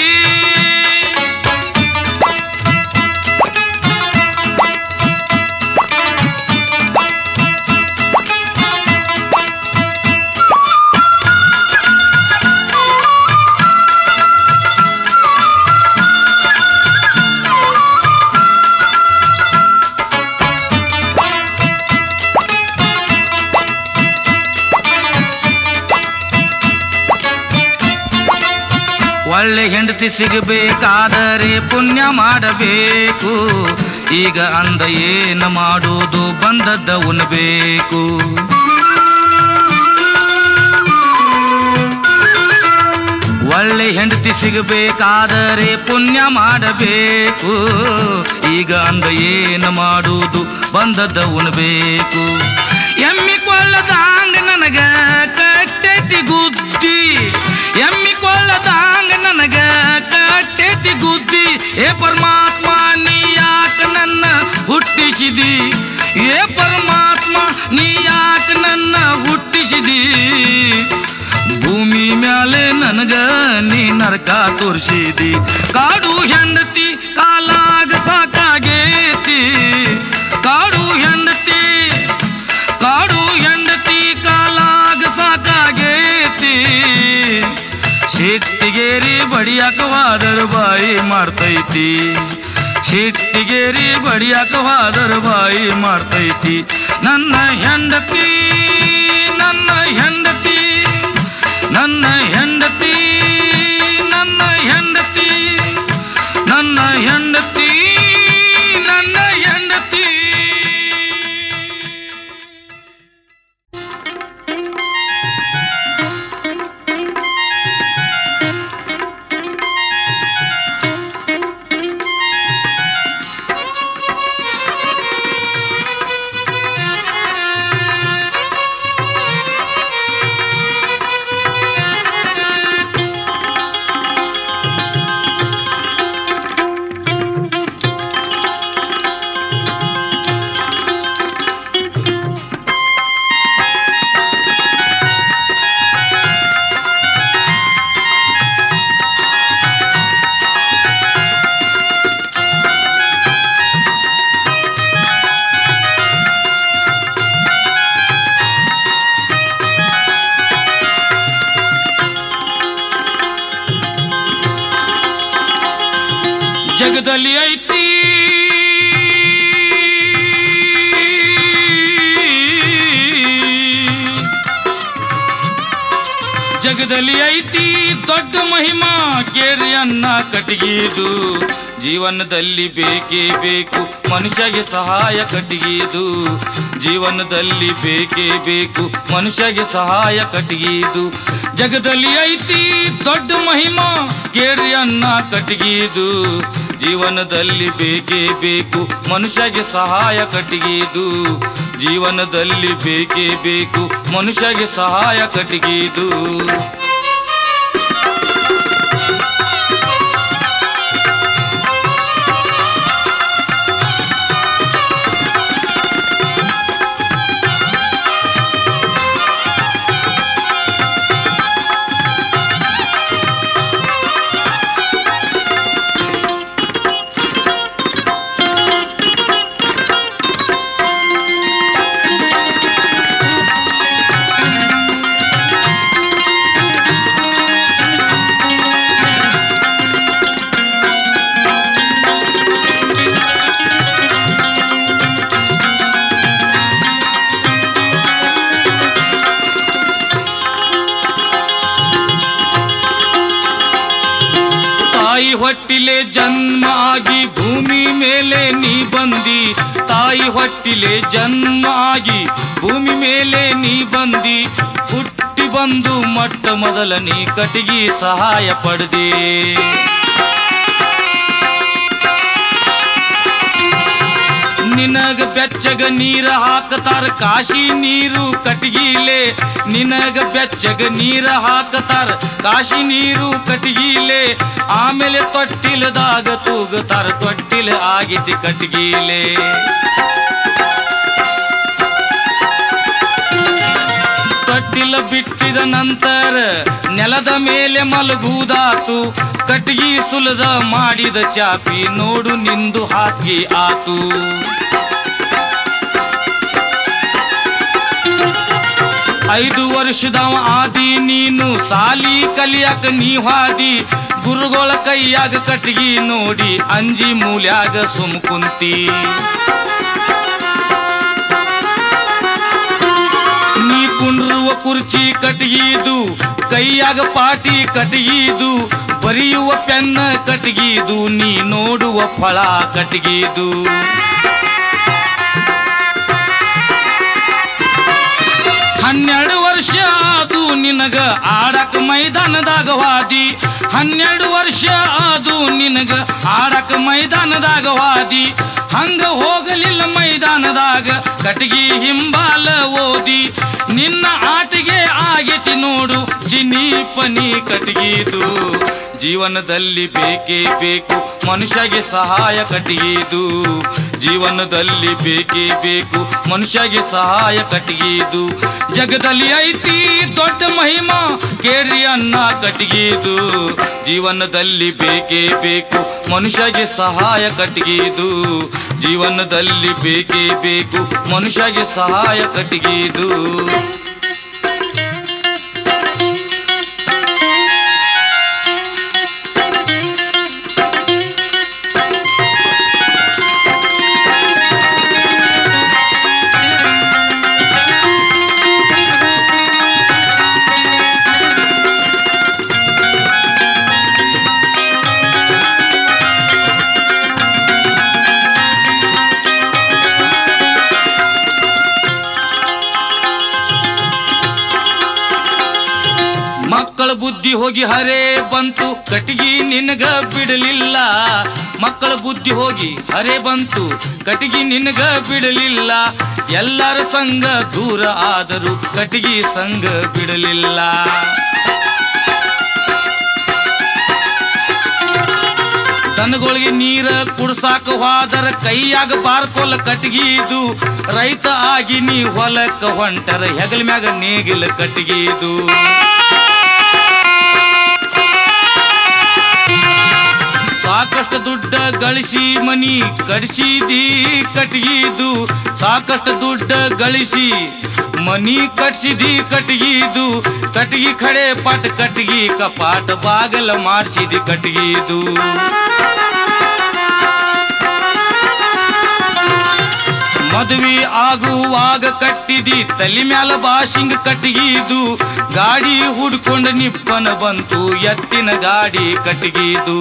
ಒಳ್ಳೆ ಹೆಂಡತಿ ಸಿಗಬೇಕಾದರೆ ಪುಣ್ಯ ಮಾಡಬೇಕು ಈಗ ಅಂದ ಏನು ಮಾಡುವುದು ಬಂದದ್ದ ಉಣ್ಬೇಕು ಒಳ್ಳೆ ಹೆಂಡತಿ ಸಿಗಬೇಕಾದರೆ ಪುಣ್ಯ ಮಾಡಬೇಕು ಈಗ ಅಂದ ಏನು ಮಾಡುವುದು ಬಂದದ್ದ ಉಣ್ಬೇಕು ಎಮ್ಮಿ ಕೊಳ್ಳದಾಂಗ ನನಗ ಕಟ್ಟೆತಿ ಗುದ್ದಿ ಎಮ್ಮಿ ಕೊಳ್ಳದಾಂಗ ನನಗ ಕಟ್ಟೆತಿ ಗುದ್ದಿ ಏ ಪರಮಾತ್ಮ ನೀ ಯಾಕ ನನ್ನ ಹುಟ್ಟಿಸಿದಿ ಏ ಪರಮಾತ್ಮ ನೀ ಯಾಕ ನನ್ನ ಹುಟ್ಟಿಸಿದಿ ಭೂಮಿ ಮ್ಯಾಲೆ ನನಗ ನೀ ನರಕ ತೋರಿಸಿದಿ ಕಾಡು ಹೆಂಡತಿ ಕಾಲಾಗ ಸಾಕಾಗೇತಿ ಕಾಡು ಹೆಂಡತಿ ಕಾಡು ಹೆಂಡತಿ ಕಾಲಾಗ ಸಾಕಾಗೇತಿ ಸಿಟ್ಟಿಗೇರಿ ಬಡಿಯಾಕವಾದರ ಬಾಯಿ ಮಾಡ್ತೈತಿ ಸಿಟ್ಟಿಗೇರಿ ಬಡಿಯಾಕವಾದರ ಬಾಯಿ ಮಾಡ್ತೈತಿ ನನ್ನ ಹೆಂಡತಿ ನನ್ನ ಹೆಂಡತಿ ನನ್ನ ಹೆಂಡತಿ ನನ್ನ ಹೆಂಡತಿ ನನ್ನ ಹೆಂಡತಿ ನನ್ನ ಹೆಂಡತಿ ಜಗದಲ್ಲಿ ಐತಿ ಜಗದಲ್ಲಿ ಐತಿ ದೊಡ್ಡ ಮಹಿಮಾ ಕೇರಿ ಅನ್ನ ಕಟ್ಟಿಗೆದು ಜೀವನದಲ್ಲಿ ಬೇಕೇ ಬೇಕು ಮನುಷ್ಯಗೆ ಸಹಾಯ ಕಟ್ಟಿಗೆದು ಜೀವನದಲ್ಲಿ ಬೇಕೇ ಬೇಕು ಮನುಷ್ಯಗೆ ಸಹಾಯ ಕಟ್ಟಿಗೆದು ಜಗದಲ್ಲಿ ಐತಿ ದೊಡ್ಡ ಮಹಿಮಾ ಕೇರಿ ಅನ್ನ ಕಟ್ಟಿಗೆದು ಜೀವನದಲ್ಲಿ ಬೇಕೇ ಬೇಕು ಮನುಷ್ಯಗೆ ಸಹಾಯ ಕಟ್ಟಿಗೆದು ಜೀವನದಲ್ಲಿ ಬೇಕೇ ಬೇಕು ಮನುಷ್ಯಗೆ ಸಹಾಯ ಕಟ್ಟಿಗೆದು ಹೊಟ್ಟಿಲೆ ಜನ್ಮ ಆಗಿ ಭೂಮಿ ಮೇಲೆ ನೀ ಬಂದಿ ತಾಯಿ ಹೊಟ್ಟಿಲೆ ಜನ್ಮ ಆಗಿ ಭೂಮಿ ಮೇಲೆ ನೀ ಬಂದಿ ಹುಟ್ಟಿ ಬಂದು ಮೊಟ್ಟ ಮೊದಲ ನೀ ಕಟಿಗಿ ಸಹಾಯ ಪಡೆದಿ ನಿನಗ ಬೆಚ್ಚಗ ನೀರ ಹಾಕತಾರ ಕಾಶಿ ನೀರು ಕಟಗಿಲೆ ನಿನಗ ಬೆಚ್ಚಗ ನೀರ ಹಾಕತಾರ ಕಾಶಿ ನೀರು ಕಟಗಿಲೆ ಆಮೇಲೆ ತೊಟ್ಟಿಲದಾಗ ತೂಗತಾರ ತೊಟ್ಟಿಲ ಆಗಿತಿ ಕಟಗಿಲೆ ತೊಟ್ಟಿಲ ಬಿಟ್ಟಿದ ನಂತರ ನೆಲದ ಮೇಲೆ ಮಲಗುವುದಾತು ಕಟ್ಗಿ ಸುಲದ ಮಾಡಿದ ಚಾಪಿ ನೋಡು ನಿಂದು ಹಾಸಿಗೆ ಆತು ಐದು ವರ್ಷದವ ಆದಿ ನೀನು ಸಾಲಿ ಕಲಿಯಾಕ ನೀ ಹಾದಿ ಗುರುಗಳ ಕೈಯಾಗ ಕಟ್ಗಿ ನೋಡಿ ಅಂಜಿ ಮೂಲ್ಯಾಗ ಸುಮ್ ಕುಂತಿ ನೀ ಕುಂಡ್ರುವ ಕುರ್ಚಿ ಕಟಗಿದು ಕೈಯಾಗ ಪಾಟಿ ಕಟಗಿದು ಬರೆಯುವ ಪೆನ್ನ ಕಟಗಿದು ನೀ ನೋಡುವ ಫಳ ಕಟಗಿದು ಹನ್ನೆರಡು ವರ್ಷ ಅದು ನಿನಗ ಆಡಕ ಮೈದಾನದಾಗ ವಾದಿ ಹನ್ನೆರಡು ವರ್ಷ ಅದು ನಿನಗ ಆಡಕ ಮೈದಾನದಾಗ ವಾದಿ ಹಂಗ ಹೋಗಲಿಲ್ಲ ಮೈದಾನದಾಗ ಕಟಗಿ ಹಿಂಬಾಲ ಓದಿ ನಿನ್ನ ಆಟಿಗೆ ಆಗೇತಿ ನೋಡು ಜಿನಿ ಪನಿ ಕಟಗಿದು ಜೀವನದಲ್ಲಿ ಬೇಕೇ ಬೇಕು ಮನುಷ್ಯಗೆ ಸಹಾಯ ಕಟಗಿದು ಜೀವನದಲ್ಲಿ ಬೇಕೇ ಬೇಕು ಮನುಷ್ಯಗೆ ಸಹಾಯ ಕಟಗಿದು ಜಗದಲ್ಲಿ ಐತಿ ದೊಡ್ಡ ಮಹಿಮಾ ಕೇರಿ ಅನ್ನ ಕಟಗಿದು ಜೀವನದಲ್ಲಿ ಬೇಕೇ ಬೇಕು ಮನುಷ್ಯಗೆ ಸಹಾಯ ಕಟಗಿದು ಜೀವನದಲ್ಲಿ ಬೇಕೇ ಬೇಕು ಮನುಷ್ಯಗೆ ಸಹಾಯ ಕಟಗಿದು ಮಕ್ಕಳ ಬುದ್ಧಿ ಹೋಗಿ ಹರೇ ಬಂತು ಕಟಿಗಿ ನಿನಗ ಬಿಡಲಿಲ್ಲ ಮಕ್ಕಳ ಬುದ್ಧಿ ಹೋಗಿ ಹರೇ ಬಂತು ಕಟಿಗಿ ನಿನಗ ಬಿಡಲಿಲ್ಲ ಎಲ್ಲರ ಸಂಘ ದೂರ ಆದರೂ ಕಟಿಗಿ ಸಂಘ ಬಿಡಲಿಲ್ಲ ದನಗಳಿಗೆ ನೀರ ಕುಡ್ಸಾಕ ಹೋದರ ಕೈಯಾಗ ಬಾರ್ಕೊಲ್ಲ ಕಟ್ಗಿದು ರೈತ ಆಗಿ ನೀ ಹೊಲಕ್ಕ ಹೊಂಟರ ಹೆಗಲ ಮ್ಯಾಗ ನೇಗಿಲ ಕಟ್ಗಿದು ಸಾಕಷ್ಟು ದುಡ್ಡ ಗಳಿಸಿ ಮನಿ ಕಟ್ಸಿದಿ ಕಟ್ಗಿದು ಸಾಕಷ್ಟು ದುಡ್ಡ ಗಳಿಸಿ ಮನಿ ಕಟ್ಸಿದಿ ಕಟ್ಗಿದು ಕಟ್ಗಿ ಖಡೆ ಪಟ್ ಕಟ್ಗಿ ಕಪಾಟ ಬಾಗಲ ಮಾಡ್ಸಿದಿ ಕಟ್ಗಿದು ಮದುವೆ ಆಗುವಾಗ ಕಟ್ಟಿದಿ ತಲೆ ಮ್ಯಾಲ ಬಾಶಿಂಗ್ ಕಟ್ಗಿದು ಗಾಡಿ ಹುಡ್ಕೊಂಡ ನಿಪ್ಪನ ಬಂತು ಎತ್ತಿನ ಗಾಡಿ ಕಟ್ಗಿದು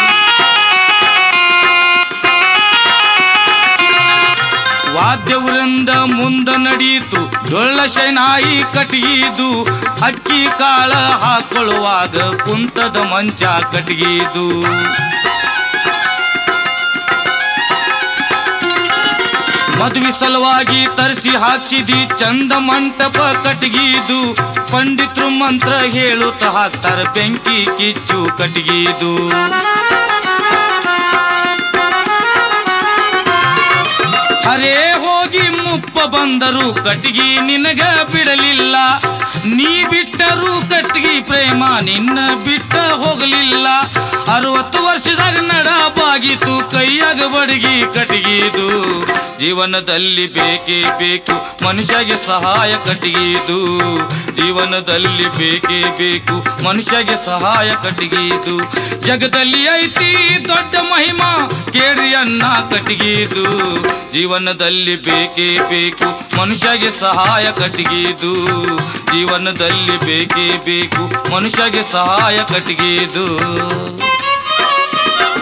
ವಾದ್ಯವೃಂದ ಮುಂದ ನಡೀತು ಡೊಳ್ಳ ಶೈನಾಯಿ ಕಟ್ಗಿದು ಅಕ್ಕಿ ಕಾಳ ಹಾಕೊಳ್ಳುವಾಗ ಕುಂತದ ಮಂಚ ಕಟ್ಗಿದು ಮದುವೆ ಸಲುವಾಗಿ ತರಿಸಿ ಹಾಕಿದಿ ಚಂದ ಮಂಟಪ ಕಟ್ಗಿದು ಪಂಡಿತರು ಮಂತ್ರ ಹೇಳುತ್ತ ಹಾಕ್ತಾರ ಬೆಂಕಿ ಕಿಚ್ಚು ಕಟ್ಗಿದು ಹರೇ ಹೋಗಿ ಮುಪ್ಪ ಬಂದರು ಕಟ್ಗಿ ನಿನಗ ಬಿಡಲಿಲ್ಲ ನೀ ಬಿಟ್ಟರು ಕಟ್ಗಿ ಪ್ರೇಮ ನಿನ್ನ ಬಿಟ್ಟ ಹೋಗಲಿಲ್ಲ ಅರವತ್ತು ವರ್ಷದಾಗ ನಡ ಬಾಗಿತು ಕೈಯಾಗ ಬಡಗಿ ಕಟ್ಗಿದು ಜೀವನದಲ್ಲಿ ಬೇಕೇ ಬೇಕು ಮನುಷ್ಯಗೆ ಸಹಾಯ ಕಟ್ಗಿದು ಜೀವನದಲ್ಲಿ ಬೇಕೇ ಬೇಕು ಮನುಷ್ಯಗೆ ಸಹಾಯ ಕಟ್ಗಿದು ಜಗದಲ್ಲಿ ಐತಿ ದೊಡ್ಡ ಮಹಿಮಾ ಕೇಳಿ ಅನ್ನ ಕಟ್ಗಿದು ಜೀವನದಲ್ಲಿ ಬೇಕೇ ಬೇಕು ಮನುಷ್ಯಗೆ ಸಹಾಯ ಕಟ್ಗಿದು ಜೀವನದಲ್ಲಿ ಬೇಕೇ ಬೇಕು ಮನುಷ್ಯಗೆ ಸಹಾಯ ಕಟ್ಗಿದು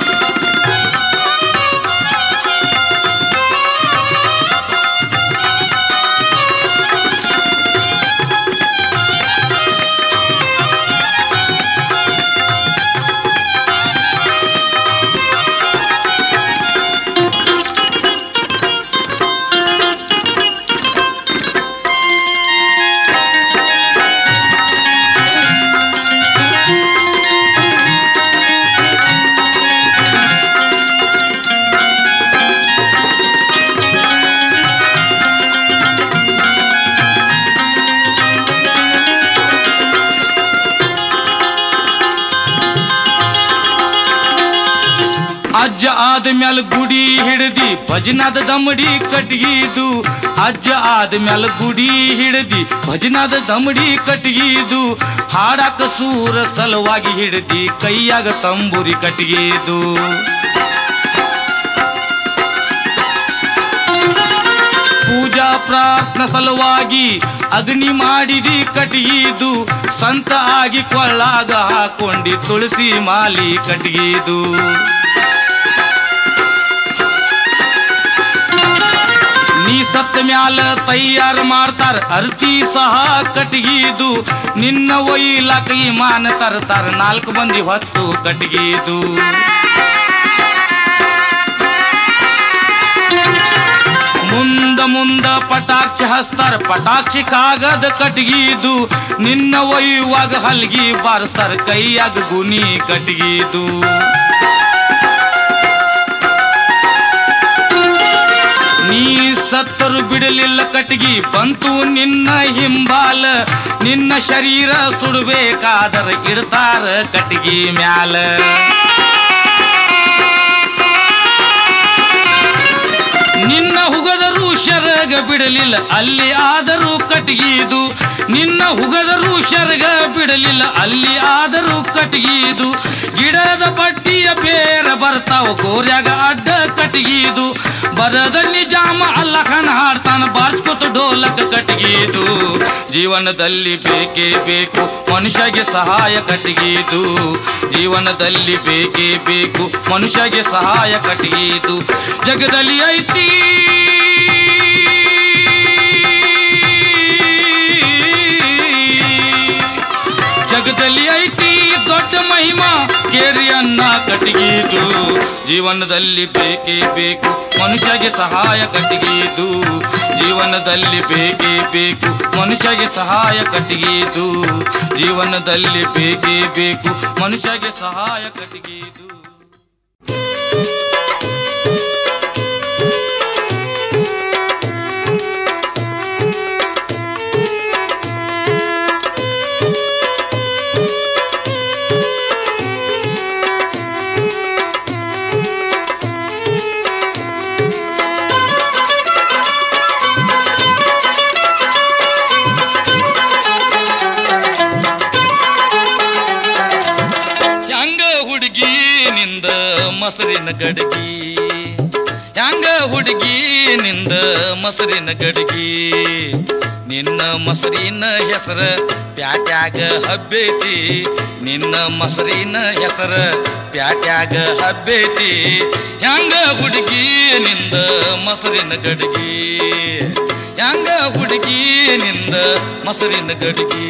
ಅಜ್ಜ ಆದ್ಮ್ಯಾಲ ಗುಡಿ ಹಿಡ್ದಿ ಭಜನಾದ ದಮಡಿ ಕಟ್ಗಿದು ಅಜ್ಜ ಆದ್ಮ್ಯಾಲ ಗುಡಿ ಹಿಡ್ದಿ ಭಜನಾದ ದಮಡಿ ಕಟ್ಗಿದು ಹಾಡಾಕ ಸೂರ ಸಲುವಾಗಿ ಹಿಡ್ದಿ ಕೈಯಾಗ ತಂಬುರಿ ಕಟ್ಗಿದು ಪೂಜಾ ಪ್ರಾರ್ಥನಾ ಸಲುವಾಗಿ ಅಗ್ನಿ ಮಾಡಿದಿ ಕಟ್ಗಿದು ಸಂತ ಆಗಿ ಕೊಳ್ಳಾಗ ಹಾಕೊಂಡಿ ತುಳಸಿ ಮಾಲಿ ಕಟ್ಗಿದು ನೀ ಸತ್ತ ಮ್ಯಾಲ ತಯಾರು ಮಾಡ್ತಾರ ಅರ್ತಿ ಸಹ ಕಟ್ಗಿದು ನಿನ್ನ ಒಯ್ಲಾಕ ವಿಮಾನ ತರ್ತಾರ ನಾಲ್ಕು ಮಂದಿ ಹೊತ್ತು ಕಟ್ಗಿದು ಮುಂದ ಮುಂದ ಪಟಾಕ್ಷಿ ಹಸ್ತಾರ ಪಟಾಕ್ಷಿ ಕಾಗದ ಕಟ್ಗಿದು ನಿನ್ನ ಒಯ್ಯುವಾಗ ಹಲ್ಗಿ ಬಾರಿಸ್ತಾರ ಕೈಯಾಗ ಗುನಿ ಕಟ್ಗಿದು ನೀ ಸತ್ತರು ಬಿಡಲಿಲ್ಲ ಕಟ್ಗಿ ಬಂತು ನಿನ್ನ ಹಿಂಬಾಲ ನಿನ್ನ ಶರೀರ ಸುಡಬೇಕಾದರ ಇಡ್ತಾರ ಕಟ್ಗಿ ಮ್ಯಾಲ ನಿನ್ನ ಹುಗದರು ಶರಗ ಬಿಡಲಿಲ್ಲ ಅಲ್ಲಿ ಆದರೂ ಕಟ್ಗಿದು ನಿನ್ನ ಹುಗದರು ಶರಗ ಬಿಡಲಿಲ್ಲ ಅಲ್ಲಿ ಆದರೂ ಕಟ್ಗಿದು ಗಿಡದ ಬಟ್ಟಿಯ ಬೇರ ಬರ್ತಾವ ಗೋರ್ಯಾಗ ಅಡ್ಡ ಕಟ್ಗಿದು ಬರದ ನಿಜಾಮ ಅಲ್ಲಖನ ಹಾಡ್ತಾನ ಬಾರ್ಸ್ಕೊತ ಡೋಲಕ ಕಟ್ಗಿದು ಜೀವನದಲ್ಲಿ ಬೇಕೇ ಬೇಕು ಮನುಷ್ಯಗೆ ಸಹಾಯ ಕಟ್ಗಿದು ಜೀವನದಲ್ಲಿ ಬೇಕೇ ಬೇಕು ಮನುಷ್ಯಗೆ ಸಹಾಯ ಕಟ್ಗಿದು ಜಗದಲ್ಲಿ ಐತಿ ಜಗದಲ್ಲಿ ಐತಿ ದೊಡ್ಡ ಮಹಿಮಾ ಕೇರಿಯನ್ನ ಕಟ್ಟಿಗಿದು ಜೀವನದಲ್ಲಿ ಬೇಕೇ ಬೇಕು ಮನುಷ್ಯಗೆ ಸಹಾಯ ಕಟ್ಟಿಗಿದು ಜೀವನದಲ್ಲಿ ಬೇಕೇ ಬೇಕು ಮನುಷ್ಯಗೆ ಸಹಾಯ ಕಟ್ಟಿಗಿದು ಜೀವನದಲ್ಲಿ ಬೇಕೇ ಬೇಕು ಮನುಷ್ಯಗೆ ಸಹಾಯ ಕಟ್ಟಿಗಿದು ಹ್ಯಾಂಗ ಹುಡುಗಿ ನಿಂದ ಮೊಸರಿನ ಗಡಗಿ ಹ್ಯಾಂಗ ಹುಡುಗಿ ನಿಂದ ಮೊಸರಿನ ಗಡಗಿ ನಿನ್ನ ಮೊಸರಿನ ಹೆಸರ ಪ್ಯಾಟ್ಯಾಗ ಹಬ್ಬೈತಿ ನಿನ್ನ ಮೊಸರಿನ ಹೆಸರ ಪ್ಯಾಟ್ಯಾಗ ಹಬ್ಬೈತಿ ಹ್ಯಾಂಗ ಹುಡುಗಿ ನಿಂದ ಮೊಸರಿನ ಗಡಗಿ ಹ್ಯಾಂಗ ಹುಡುಗಿ ನಿಂದ ಮೊಸರಿನ ಗಡಗಿ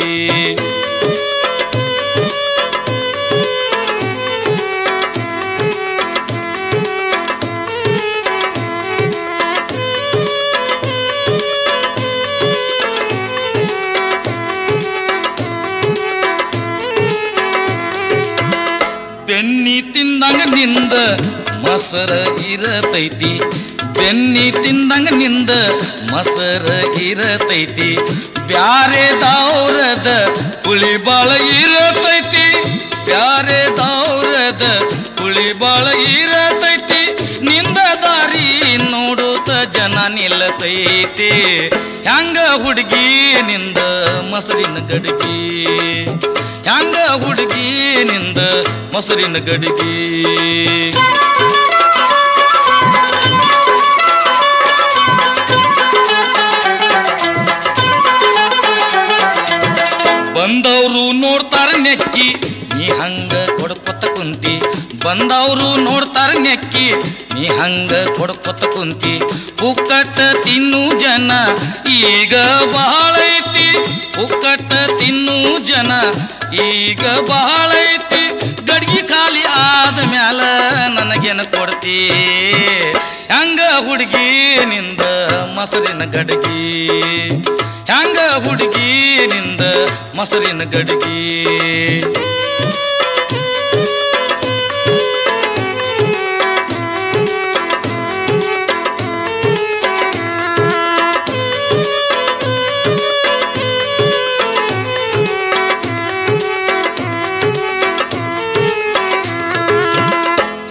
ಬೆನ್ನಿ ತಿಂದಂಗ ನಿಂದ ಮೊಸರ ಇರತೈತಿ ಬೆನ್ನಿ ತಿಂದಂಗ ನಿಂದ ಮೊಸರ ಇರತೈತಿ ಬ್ಯಾರೆ ದೌರದ ಪುಳಿ ಬಾಳ ಇರತೈತಿ ಬ್ಯಾರೆ ದೌರದ ಪುಳಿ ಬಾಳ ಇರತೈತಿ ನಿಂದ ದಾರಿ ನೋಡುತ್ತ ಜನ ನಿಲ್ಲತೈತಿ ಹ್ಯಾಂಗ ಹುಡುಗಿ ನಿಂದ ಮೊಸರಿನ ಗಡಗಿ ಹ್ಯಾಂಗ ಹುಡುಗಿ ನಿಂದ ಮೊಸರಿನ ಗಡಿಗೆ ಬಂದವರು ನೋಡ್ತಾರ ನೆಕ್ಕಿ ನೀ ಹಂಗ ಕೊಡ್ಕೊತ ಕುಂತಿ ಬಂದವರು ನೋಡ್ತಾರ ನೆಕ್ಕಿ ನೀ ಹಂಗ ಕೊಡ್ಕೊತ ಕುಂತಿ ಪುಕ್ಕಟ್ಟ ತಿನ್ನು ಜನ ಈಗ ಬಹಳ ಐತಿ ಪುಕ್ಕಟ್ಟ ತಿನ್ನು ಜನ ಈಗ ಬಹಳ ಐತಿ ಗಡ್ಗಿ ಖಾಲಿ ಆದ ಮ್ಯಾಲ ನನಗೇನ ಕೊಡ್ತಿ ಹಂಗ ಹುಡುಗಿ ನಿಂದ ಮೊಸರಿನ ಗಡ್ಗಿ ಹ್ಯಾಂಗ ಹುಡುಗಿ ನಿಂದ ಮೊಸರಿನ ಗಡ್ಗಿ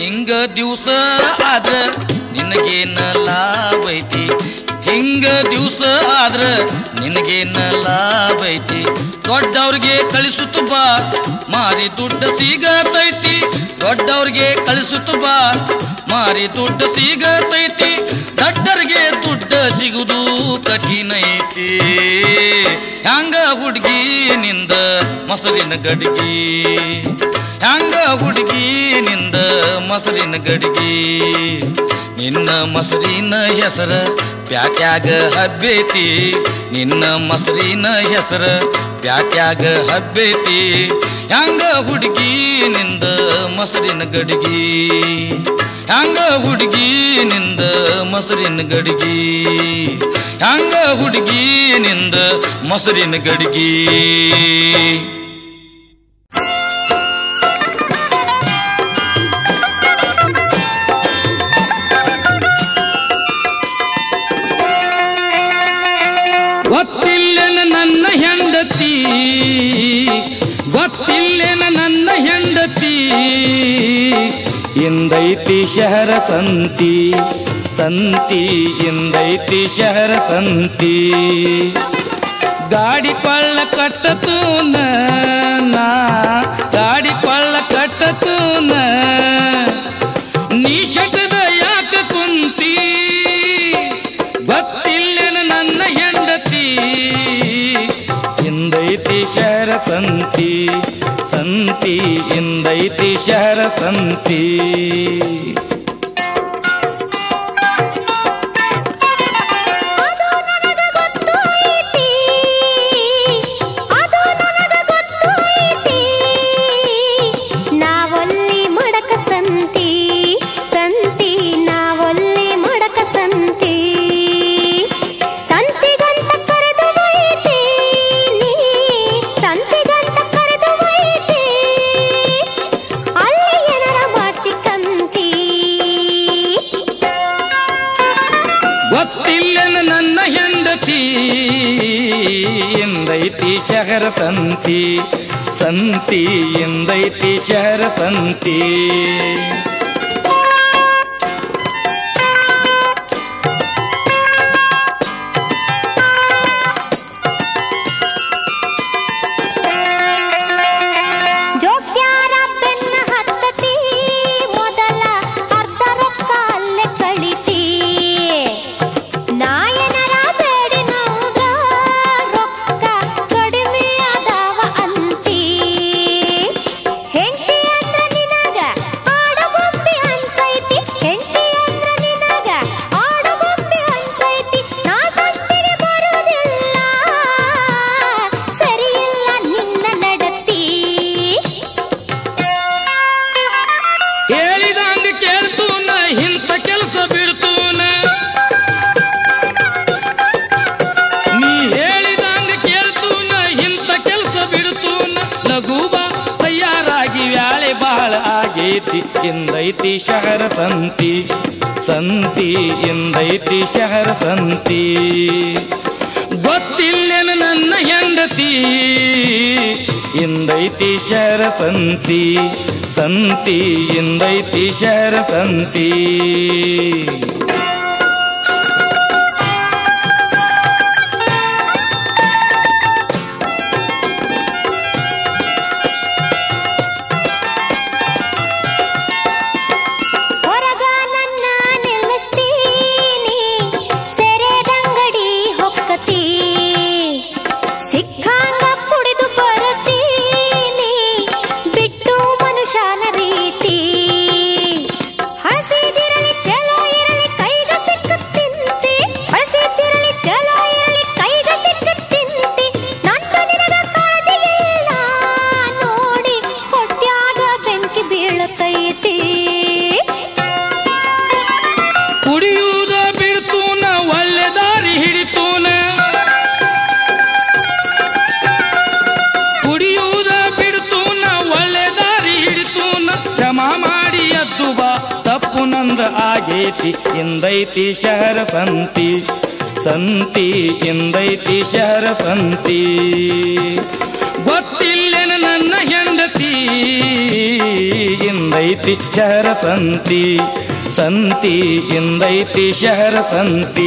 ಹಿಂಗ ದಿವಸ ಆದ್ರ ನಿನಗೇನ ಲಾಭ ಐತಿ ಹಿಂಗ ದಿವಸ ಆದ್ರ ನಿನಗೇನ ಲಾಭ ಐತಿ ದೊಡ್ಡವ್ರಿಗೆ ಕಳಿಸುತ್ತ ಬಾ ಮಾರಿ ದುಡ್ಡ ಸಿಗತೈತಿ ದೊಡ್ಡವ್ರಿಗೆ ಕಳಿಸುತ್ತ ಬಾ ಮಾರಿ ದುಡ್ಡ ಸಿಗತೈತಿ ದಡ್ಡರಿಗೆ ದುಡ್ಡ ಸಿಗುದು ಕಠಿಣ ಐತಿ ಹ್ಯಾಂಗ ಹುಡುಗಿ ನಿಂದ ಮೊಸರಿನ ಗಡಿಗೆ ಹ್ಯಾಂಗ ಹುಡುಗಿ ನಿಂದ ಮೊಸರಿನ ಗಡಿಗೆ ನಿನ್ನ ಮೊಸರಿನ ಹೆಸರ ಪ್ಯಾಟ್ಯಾಗ ಹಬ್ಬೈತಿ ನಿನ್ನ ಮೊಸರಿನ ಹೆಸರ ಪ್ಯಾಟ್ಯಾಗ ಹಬ್ಬೈತಿ ಹ್ಯಾಂಗ ಹುಡುಗಿ ನಿಂದ ಮೊಸರಿನ ಗಡಿಗೆ ಹ್ಯಾಂಗ ಹುಡುಗಿ ನಿಂದ ಮೊಸರಿನ ಗಡಿಗೆ ಹ್ಯಾಂಗ ಹುಡುಗಿ ನಿಂದ ಮೊಸರಿನ ಗಡಿಗೆ ಗೊತ್ತಿಲ್ಲೆನ ನನ್ನ ಹೆಂಡತಿ ಗೊತ್ತಿಲ್ಲೆನ ನನ್ನ ಹೆಂಡತಿ ಇಂದೈತಿ ಶಹರ ಸಂತಿ ಸಂತಿ ಇಂದೈತಿ ಶಹರ ಸಂತಿ ಗಾಡಿ ಕೊಳ್ಳ ಕಟ್ಟತೂನ ನಾ ಗಾಡಿ ಕೊಳ್ಳ ಕಟ್ಟತೂನ ನೀ ಶಟದ ಯಾಕ ಕುಂತಿ ಗೊತ್ತಿಲ್ಲೆನ ನನ್ನ ಹೆಂಡತಿ ಇಂದೈತಿ ಶಹರ ಸಂತಿ ಸಂತಿ ಇಂದೈತಿ ಶಹರ ಸಂತಿ ಅದು ನನಗ ಗೊತ್ತು ಐತಿ ಅದು ನನಗ ಗೊತ್ತು ಐತಿ ನಾವಲ್ಲಿ ಮಡಕ ಸಂತಿ ಸಂತಿ ನಾವಲ್ಲಿ ಮಡಕ ಸಂತಿ ಸಂತಿಗಂತ ಕರೆದು ಐತಿ ನೀ ಸಂತಿಗಂತ ಕರೆದು ಐತಿ ಅಲ್ಲಿ ಏನರ ಮಾಡಿ ಕಂತಿ ಗೊತ್ತಿಲ್ಲೆನ ನನ್ನ ಹೆಂಡತಿ ಇಂದೈತಿ ಶಹರ ಸಂತಿ ಸಂತಿ ಇಂದೈತಿ ಶಹರ ಸಂತಿ ಜೋಗ್ಯಾರ ಬೆನ್ನ ಹತ್ತತಿ ಮೊದಲ ಅರ್ಧ ರೊಕ್ಕ ಅಲ್ಲೇ ಕಳಿತಿ ನಾಯನರ ಬೇಡಿ ನಮ್ಗ ರೊಕ್ಕ ಕಡಿಮೆ ಅದಾವ ಅಂತಿ ಹೆಂಡತಿ ಅಂದ್ರ ನಿನಗ ಆಡುಗೊಂಬಿ ಅನ್ಸೈತಿ ಹೆಂಡತಿ ಅಂದ್ರ ನಿನಗ ಆಡುಗೊಂಬಿ ಅನ್ಸೈತಿ ನಾ ಸಂತಿಗೆ ಬರುವುದಿಲ್ಲ ಸರಿಯಿಲ್ಲ ನಿನ್ನ ನಡತಿ ಹೇಳಿದಂಗ ಕೇಳ್ತೂನ ಇಂಥ ಕೆಲಸ ಬಿಡ್ತೂನ ನೀ ಹೇಳಿದಂಗ ಕೇಳ್ತೂನ ಇಂಥ ಕೆಲಸ ಬಿಡ್ತೂನ ಲಘುಬ ತಯಾರಾಗಿ ವ್ಯಾಳೆ ಬಾಳ ಆಗೈತಿ ಇಂದೈತಿ ಶಹರ ಸಂತಿ ಸಂತಿ ಇಂದೈತಿ ಶಹರ ಸಂತಿ ಗೊತ್ತಿಲ್ಲೆನ ನನ್ನ ಹೆಂಡತಿ ಇಂದೈತಿ ಶಹರ ಸಂತಿ ಸಂತಿ ಇಂದೈತಿ ಶಹರ ಸಂತಿ ಹೊರಗ ನನ್ನ ನಿಲ್ಲಿಸ್ತೀನಿ ಸೆರೆದಂಗಡಿ ಹೊಕ್ಕತಿ ಸಿಕ್ಕಾಂಗ ಕುಡಿದು ಬರುತ್ತೀನಿ ಬಿಟ್ಟು ಮನುಷ್ಯನ ರೀತಿ ಹಸಿದಿರಲಿ ಚಲೋ ಇರಲಿ ಕೈಗ ಸಿಕ್ಕ ತಿಂತಿ ಹಸಿದಿರಲಿ ಚಲೋ ಇರಲಿ ಕೈಗ ಸಿಕ್ಕ ತಿಂತಿ ನಂದು ನಿನಗ ಕಾಳಜಿ ಇಲ್ಲ ನೋಡಿ ಹೊಟ್ಯಾಗ ಬೆಂಕಿ ಬೀಳತೈತಿ ಕುಡಿಯುವುದ ಬಿಡ್ತೂನ ಒಳ್ಳೆ ದಾರಿ ಹಿಡಿತೂನ ಕುಡಿಯುವುದ ಬಿಡ್ತೂನ ಒಳ್ಳೆ ದಾರಿ ಹಿಡಿತೂನ ಜಮಾ ಮಾಡಿ ಎದ್ದು ಬಾ ತಪ್ಪು ನಂದ ಆಗೇತಿ ಇಂದೈತಿ ಶಹರ ಸಂತಿ ಸಂತಿ ಇಂದೈತಿ ಶಹರ ಸಂತಿ ಗೊತ್ತಿಲ್ಲೆನ ನನ್ನ ಹೆಂಡತಿ ಇಂದೈತಿ ಶಹರ ಸಂತಿ ಸಂತಿ ಇಂದೈತಿ ಶಹರ ಸಂತಿ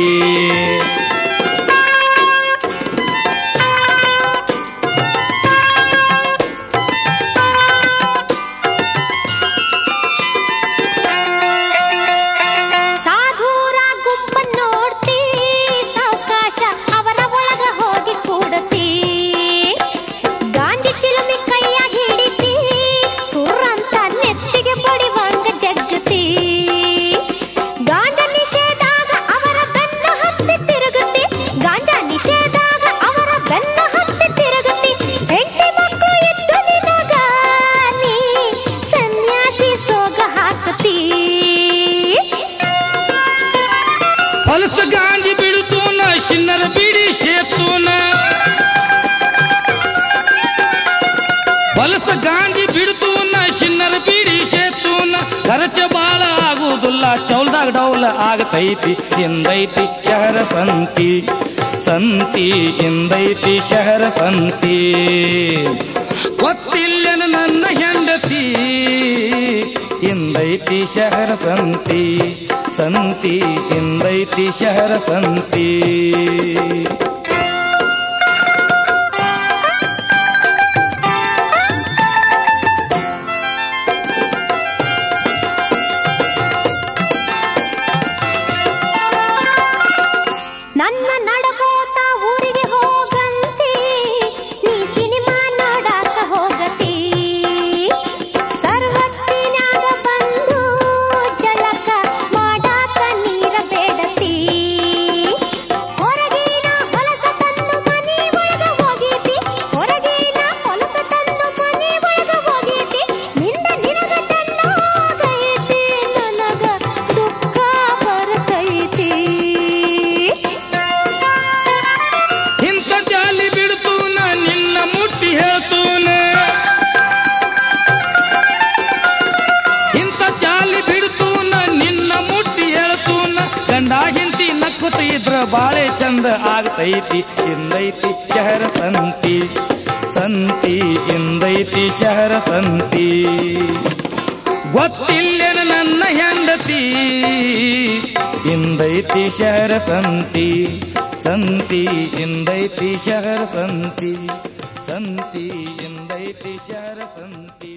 ಸಾಧೂರ ಗುಂಪ ನೋಡ್ತಿ ಸಾವಕಾಶ ಅವರ ಒಳಗ ಹೋಗಿ ಕೂಡತಿ ಗಾಂಜಿ ಚಿಲುಮಿ ಕೈಯ ಹಿಡಿತಿ ಸುರ್ರಂತ ನೆತ್ತಿಗೆ ಬಡಿವಂಗ ಜಗ್ಗತಿ ಗಾಂಜಾ ನಿಷೇಧಾಗ ಅವರ ಬೆನ್ನ ಹತ್ತಿ ತಿರುಗತಿ ಗಾಂಜಾ ನಿಷೇಧಾಗ ಅವರ ಬೆನ್ನ ಹತ್ತಿ ತಿರುಗತಿ ಹೆಂಡತಿ ಮಕ್ಕಳು ಇದ್ದು ನಿನಗ ನೀ ಸನ್ಯಾಸಿ ಸೋಗ ಹಾಕತಿ ಹೊಲಸ ಗಾಂಜಿ ಬಿಡುತ್ತೂನ ಶಿನ್ನರ ಬಿಡಿ ಸೇತೂನ ಹೊಲಸ ಗಾಂಜಿ ಬಿಡುತ್ತೂನ ಶಿನ್ನರ ಬಿಡಿ ಸೇತೂನ ಖರ್ಚ ಬಾಳ ಆಗುವುದಿಲ್ಲ ಚೌಲ್ದಾಗ ಡೌಲ ಆಗತೈತಿ ಇಂದೈತಿ ಶಹರ ಸಂತಿ ಸಂತಿ ಇಂದೈತಿ ಶಹರ ಸಂತಿ ಗೊತ್ತಿಲ್ಲನ ನನ್ನ ಹೆಂಡತಿ ಇಂದೈತಿ ಶಹರ ಸಂತಿ ಸಂತಿ ಇಂದೈತಿ ಶಹರ ಸಂತಿ ನನ್ನ ನಡಕೋತ ಊರಿಗೆ ಹೋಗಂತಿ ನೀ ಸಿನಿಮಾ ನೋಡಾಕ ಹೋಗತಿ ಸರ್ವತ್ತಿನಾಗ ಬಂದು ಜಳಕ ಮಾಡಾಕ ನೀರ ಬೇಡತಿ ಹೊರಗಿನ ಹೊಲಸ ತಂದು ಮನಿ ಒಳಗ ಹೋಗೀತಿ ಹೊರಗಿನ ಹೊಲಸ ತಂದು ಮನಿ ಒಳಗ ಹೋಗೀತಿ ನಿಂದ ನಿನಗ ಚೆನ್ನಾಗೈತಿ ನನಗ ದುಃಖ ಬರ್ತೈತಿ ಇಂಥ ಜಾಲಿ ಬಿಡ್ತೂನ ನಿನ್ನ ಮುಟ್ಟಿ ಹೇಳ್ತೂನ ಇಂಥ ಜಾಲಿ ಬಿಡ್ತೂನ ನಿನ್ನ ಮುಟ್ಟಿ ಹೇಳ್ತೂನ ಗಂಡಾಗಿಂತಿ ನಕ್ಕುತ್ತ ಇದ್ರ ಬಾಳೆ ಚಂದ ಆಗ್ತೈತಿ ಇಂದೈತಿ ಶಹರ ಸಂತಿ ಸಂತಿ ಇಂದೈತಿ ಶಹರ ಸಂತಿ ಗೊತ್ತಿಲ್ಲೇನ ನನ್ನ ಹೆಂಡತಿ ಇಂದೈತಿ ಶಹರ ಸಂತಿ ಸಂತಿ ಇಂದೈತಿ ಶಹರ ಸಂತಿ ಸಂತಿ ಇಂದೈತಿ ಶಹರ ಸಂತಿ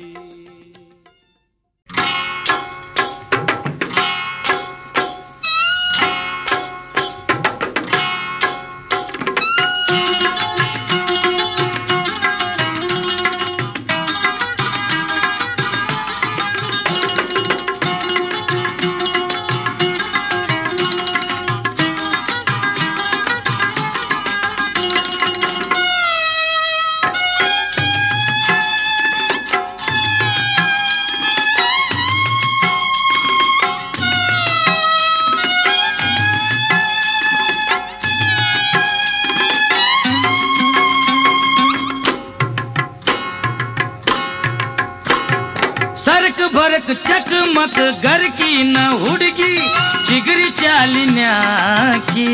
सरक भरक चकमक घर की न हुडगी चिगरी चालिन्या की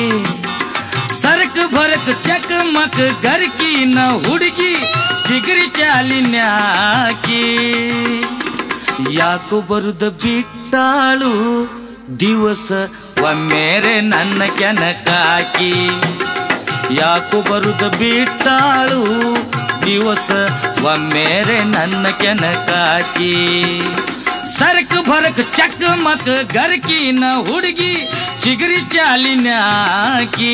सरक भरक चकमक घर की न हुडगी ಚಿಗರಿ ಚಾಲಿನ್ಯಾಕಿ ಯಾಕು ಬರುದ ಬಿಟ್ಟಾಳು ದಿವಸ ಒಮ್ಮೆರೆ ನನ್ನ ಕೆನಕಾಕಿ ಯಾಕು ಬರುದ ಬಿಟ್ಟಾಳು ದಿವಸ ಒಮ್ಮೆರೆ ನನ್ನ ಕೆನಕಾಕಿ ಸರ್ಕ್ ಭರಕ್ ಚಕ್ ಮಕ್ ಗರ್ಕಿನ ಹುಡುಗಿ ಚಿಗರಿ ಚಾಲಿನ್ಯಾಕಿ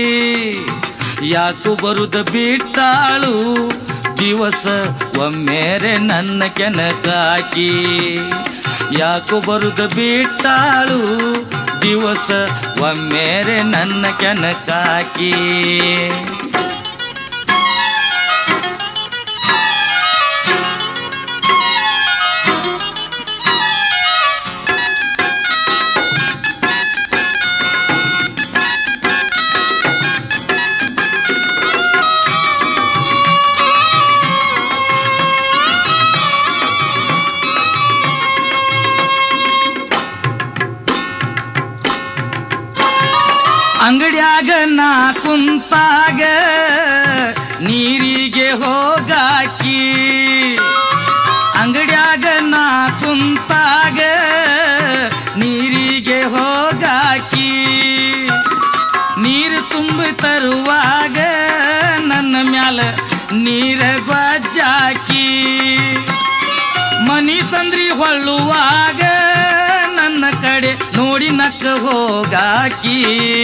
ಯಾಕು ಬರುದ ಬಿಟ್ಟಾಳು ದಿವಸ ಒಮ್ಮೆರೆ ನನ್ನ ಕೆನಕಾಕಿ ಯಾಕು ಬರುದ ಬಿಟ್ಟಾಳು ದಿವಸ ಒಮ್ಮೆರೆ ನನ್ನ ಕೆನಕಾಕಿ ಅಂಗಡ್ಯಾಗ ನಾ ಕುಂತಾಗ ನೀರಿಗೆ ಹೋಗಾಕಿ ಅಂಗಡ್ಯಾಗ ನೀರ ಗೊಜ್ಜಾಕಿ ಮನಿ ಸಂದ್ರಿ ಹೊಳ್ಳುವಾಗ ನನ್ನ ಕಡೆ ನೋಡಿ ನಕ್ಕ ಹೋಗಾಕಿ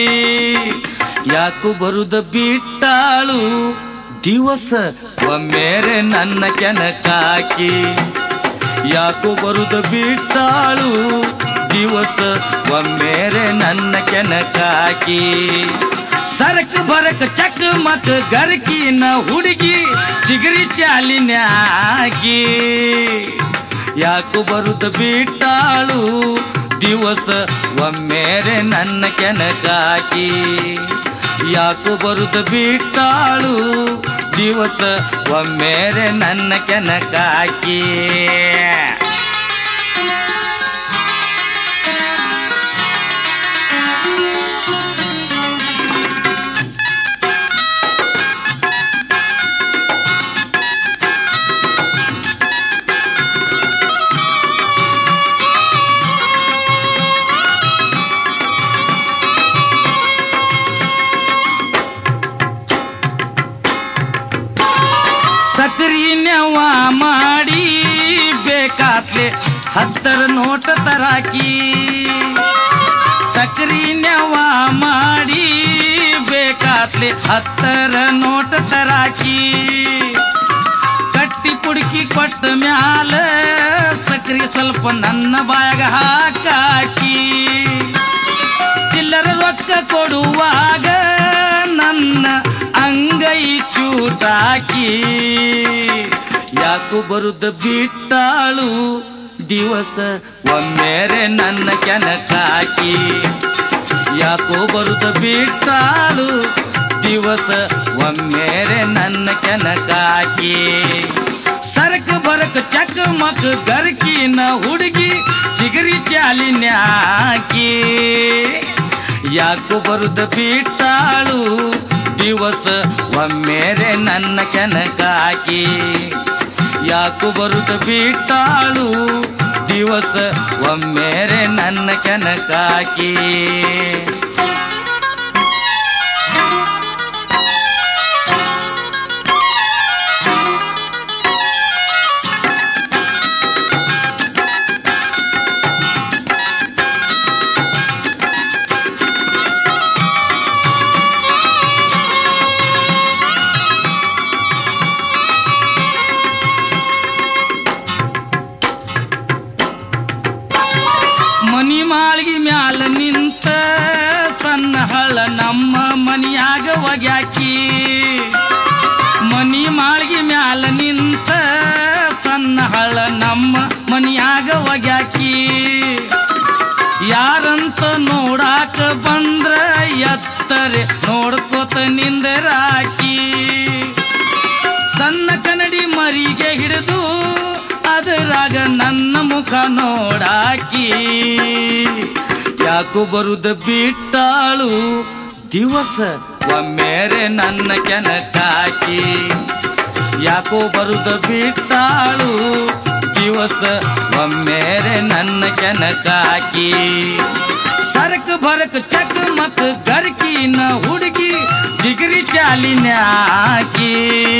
ಯಾಕು ಬರುದ ಬಿಟ್ಟಾಳು ದಿವಸ ಒಮ್ಮೆರೆ ನನ್ನ ಕೆನಕಾಕಿ ಯಾಕೋ ಬರುದ ಬಿಟ್ಟಾಳು ದಿವಸ ಒಮ್ಮೆರೆ ನನ್ನ ಕೆನಕಾಕಿ ಸರಕ್ ಬರಕ್ ಚಕ್ ಮಕ್ ಗರ್ಕಿನ ಹುಡುಗಿ ಚಿಗರಿ ಚಾಲಿನ್ಯಾಗಿ ಯಾಕೋ ಬರುದ ಬಿಟ್ಟಾಳು ದಿವಸ ಒಮ್ಮೆರೆ ನನ್ನ ಕೆನಕಾಕಿ ಯಾಕೋ ಬರುದ ಬಿಟ್ಟಾಳು ದಿವಸ ಒಮ್ಮೆರೆ ನನ್ನ ಕೆನಕಾಕಿ ಸಕ್ರಿ ನೆವ ಮಾಡಿ ಬೇಕಾತ್ಲೆ ಹತ್ತರ ನೋಟ ತರಾಕಿ ಸಕ್ರಿ ನೆವ ಮಾಡಿ ಬೇಕಾತ್ಲೆ ಹತ್ತರ ನೋಟ ತರಾಕಿ ಕಟ್ಟಿ ಪುಡುಕಿ ಕೊಟ್ಟ ಮ್ಯಾಲ ಸಕ್ರಿ ಸ್ವಲ್ಪ ನನ್ನ ಬಾಯಾಗ ಹಾಕಾಕಿ ಚಿಲ್ಲರ ರೊಕ್ಕ ಕೊಡುವಾಗ ನನ್ನ ಅಂಗೈ ಚೂಟಾಕಿ ಯಾಕೋ ಬರುದ ಬಿಟ್ಟಾಳು ದಿವಸ ಒಮ್ಮೆರೆ ನನ್ನ ಕೆನಕಾಕಿ ಯಾಕೋ ಬರುದ ಬಿಟ್ಟಾಳು ದಿವಸ ಒಮ್ಮೆರೆ ನನ್ನ ಕೆನಕಾಕಿ ಸರಕ್ ಬರಕ್ ಚಕ್ ಮಕ್ ಗರ್ಕಿನ ಹುಡುಗಿ ಚಿಗರಿ ಚಾಲಿನ್ಯಾಕಿ ಯಾಕೋ ಬರುದ ಬಿಟ್ಟಾಳು ದಿವಸ ಒಮ್ಮೆರೆ ನನ್ನ ಕೆನಕಾಕಿ ಯಾಕೋ ಬರುದ ಬಿಟ್ಟಾಳು ದಿವಸ ಒಮ್ಮೆರೆ ನನ್ನ ಕೆನಕಾಕಿ ಮನಿ ಮಾಳ್ಗಿ ಮ್ಯಾಲ ನಿಂತ ಸಣ್ಣ ಹಳ್ಳ ನಮ್ಮ ಮನಿಯಾಗ ಒಗ್ಯಾಕಿ ಮನಿ ಮಾಳ್ಗಿ ಮ್ಯಾಲ ನಿಂತ ಸಣ್ಣ ಹಳ್ಳ ನಮ್ಮ ಮನಿಯಾಗ ಒಗ್ಯಾಕಿ ಯಾರಂತ ನೋಡಾಕ ಬಂದ್ರ ಎತ್ತರೆ ನೋಡ್ಕೋತ ನಿಂದರಾಕಿ ಸಣ್ಣ ಕನ್ನಡಿ ಮರಿಗೆ ಹಿಡಿದು ಅದರಾಗ ನನ್ನ ಮುಖ ನೋಡಾಕಿ ಯಾಕೋ ಬರುದ ಬಿಟ್ಟಾಳು ದಿವಸ ಒಮ್ಮೆರೆ ನನ್ನ ಕೆನಕಾಕಿ ಯಾಕೋ ಬರುದ ಬಿಟ್ಟಾಳು ದಿವಸ ಒಮ್ಮೆರೆ ನನ್ನ ಕೆನಕಾಕಿ ಸರಕ್ ಬರಕ್ ಚಕ್ ಮಕ್ ಗರ್ಕಿನ ಹುಡುಗಿ ಜಿಗರಿ ಚಾಲಿನ್ಯಾಕಿ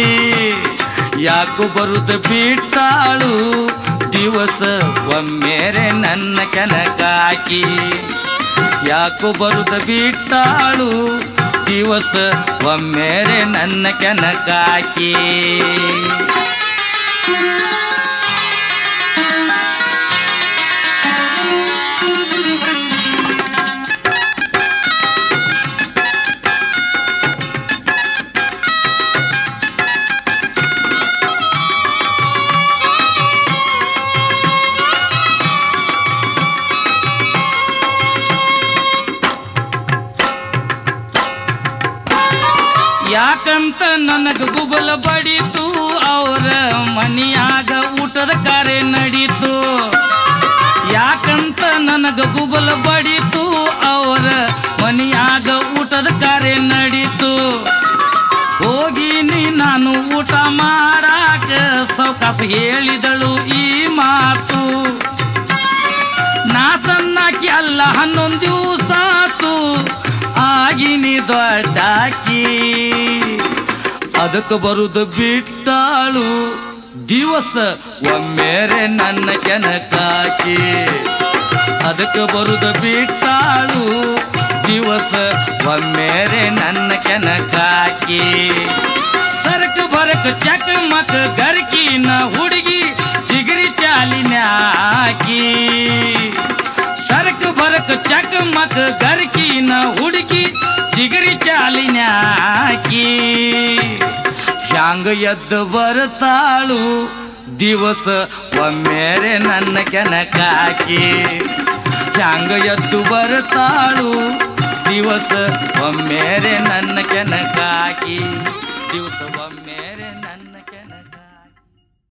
ಯಾಕೋ ಬರುದ ಬಿಟ್ಟಾಳು ದಿವಸ ಒಮ್ಮೆರೆ ನನ್ನ ಕೆನಕಾಕಿ ಯಾಕೋ ಬರುದ ಬಿಟ್ಟಾಳು ದಿವಸ ಒಮ್ಮೆರೆ ನನ್ನ ಕೆನಕಾಕಿ ಯಾಕಂತ ನನಗ ಗುಬಲ ಬಡಿತು ಅವರ ಮನಿಯಾಗ ಊಟದ ಕಾರ್ಯ ನಡೀತು ಯಾಕಂತ ನನಗ ಗುಬಲ ಬಡಿತು ಅವರ ಮನಿಯಾಗ ಊಟದ ಕಾರ್ಯ ನಡೀತು ಹೋಗಿನಿ ನಾನು ಊಟ ಮಾಡಾಕ ಸೌಕಾಸ ಹೇಳಿದಳು ಈ ಮಾತು ನಾ ಸಣ್ಣಾಕಿ ಅಲ್ಲ ಹನ್ನೊಂದು ದಿವಸ ಆತು ಆಗಿನಿ ದೊಡ್ಡಾಕಿ ಅದಕ್ಕೆ ಬರುದು ಬಿಟ್ಟಾಳು ದಿವಸ ಒಮ್ಮೆರೆ ನನ್ನ ಕೆನಕಾಕಿ ಅದಕ್ಕೆ ಬರುದು ಬಿಟ್ಟಾಳು ದಿವಸ ಒಮ್ಮೆರೆ ನನ್ನ ಕೆನಕಾಕಿ ಸರಕು ಬರಕು ಚಕ್ ಮಕ್ ಗರ್ಕಿನ ಹುಡುಗಿ ಜಿಗರಿ ಚಾಲಿನ್ಯಾಕಿ ಸರಕು ಬರಕು ಚಕ್ ಮಕ್ ಗರ್ಕಿನ ಹುಡುಗಿ ಜಿಗರಿ ಚಾಲಿನ್ಯಾಕಿ ಹ್ಯಾಂಗ ಎದ್ದು ಬರ್ತಾಳು ದಿವಸ ಒಮ್ಮೆರೆ ನನ್ನ ಕೆನಕಾಕಿ ಹ್ಯಾಂಗ ಎದ್ದು ಬರ್ತಾಳು ದಿವಸ ಒಮ್ಮೆರೆ ನನ್ನ ಕೆನಕಾಕಿ ದಿವಸ ಒಮ್ಮೆರೆ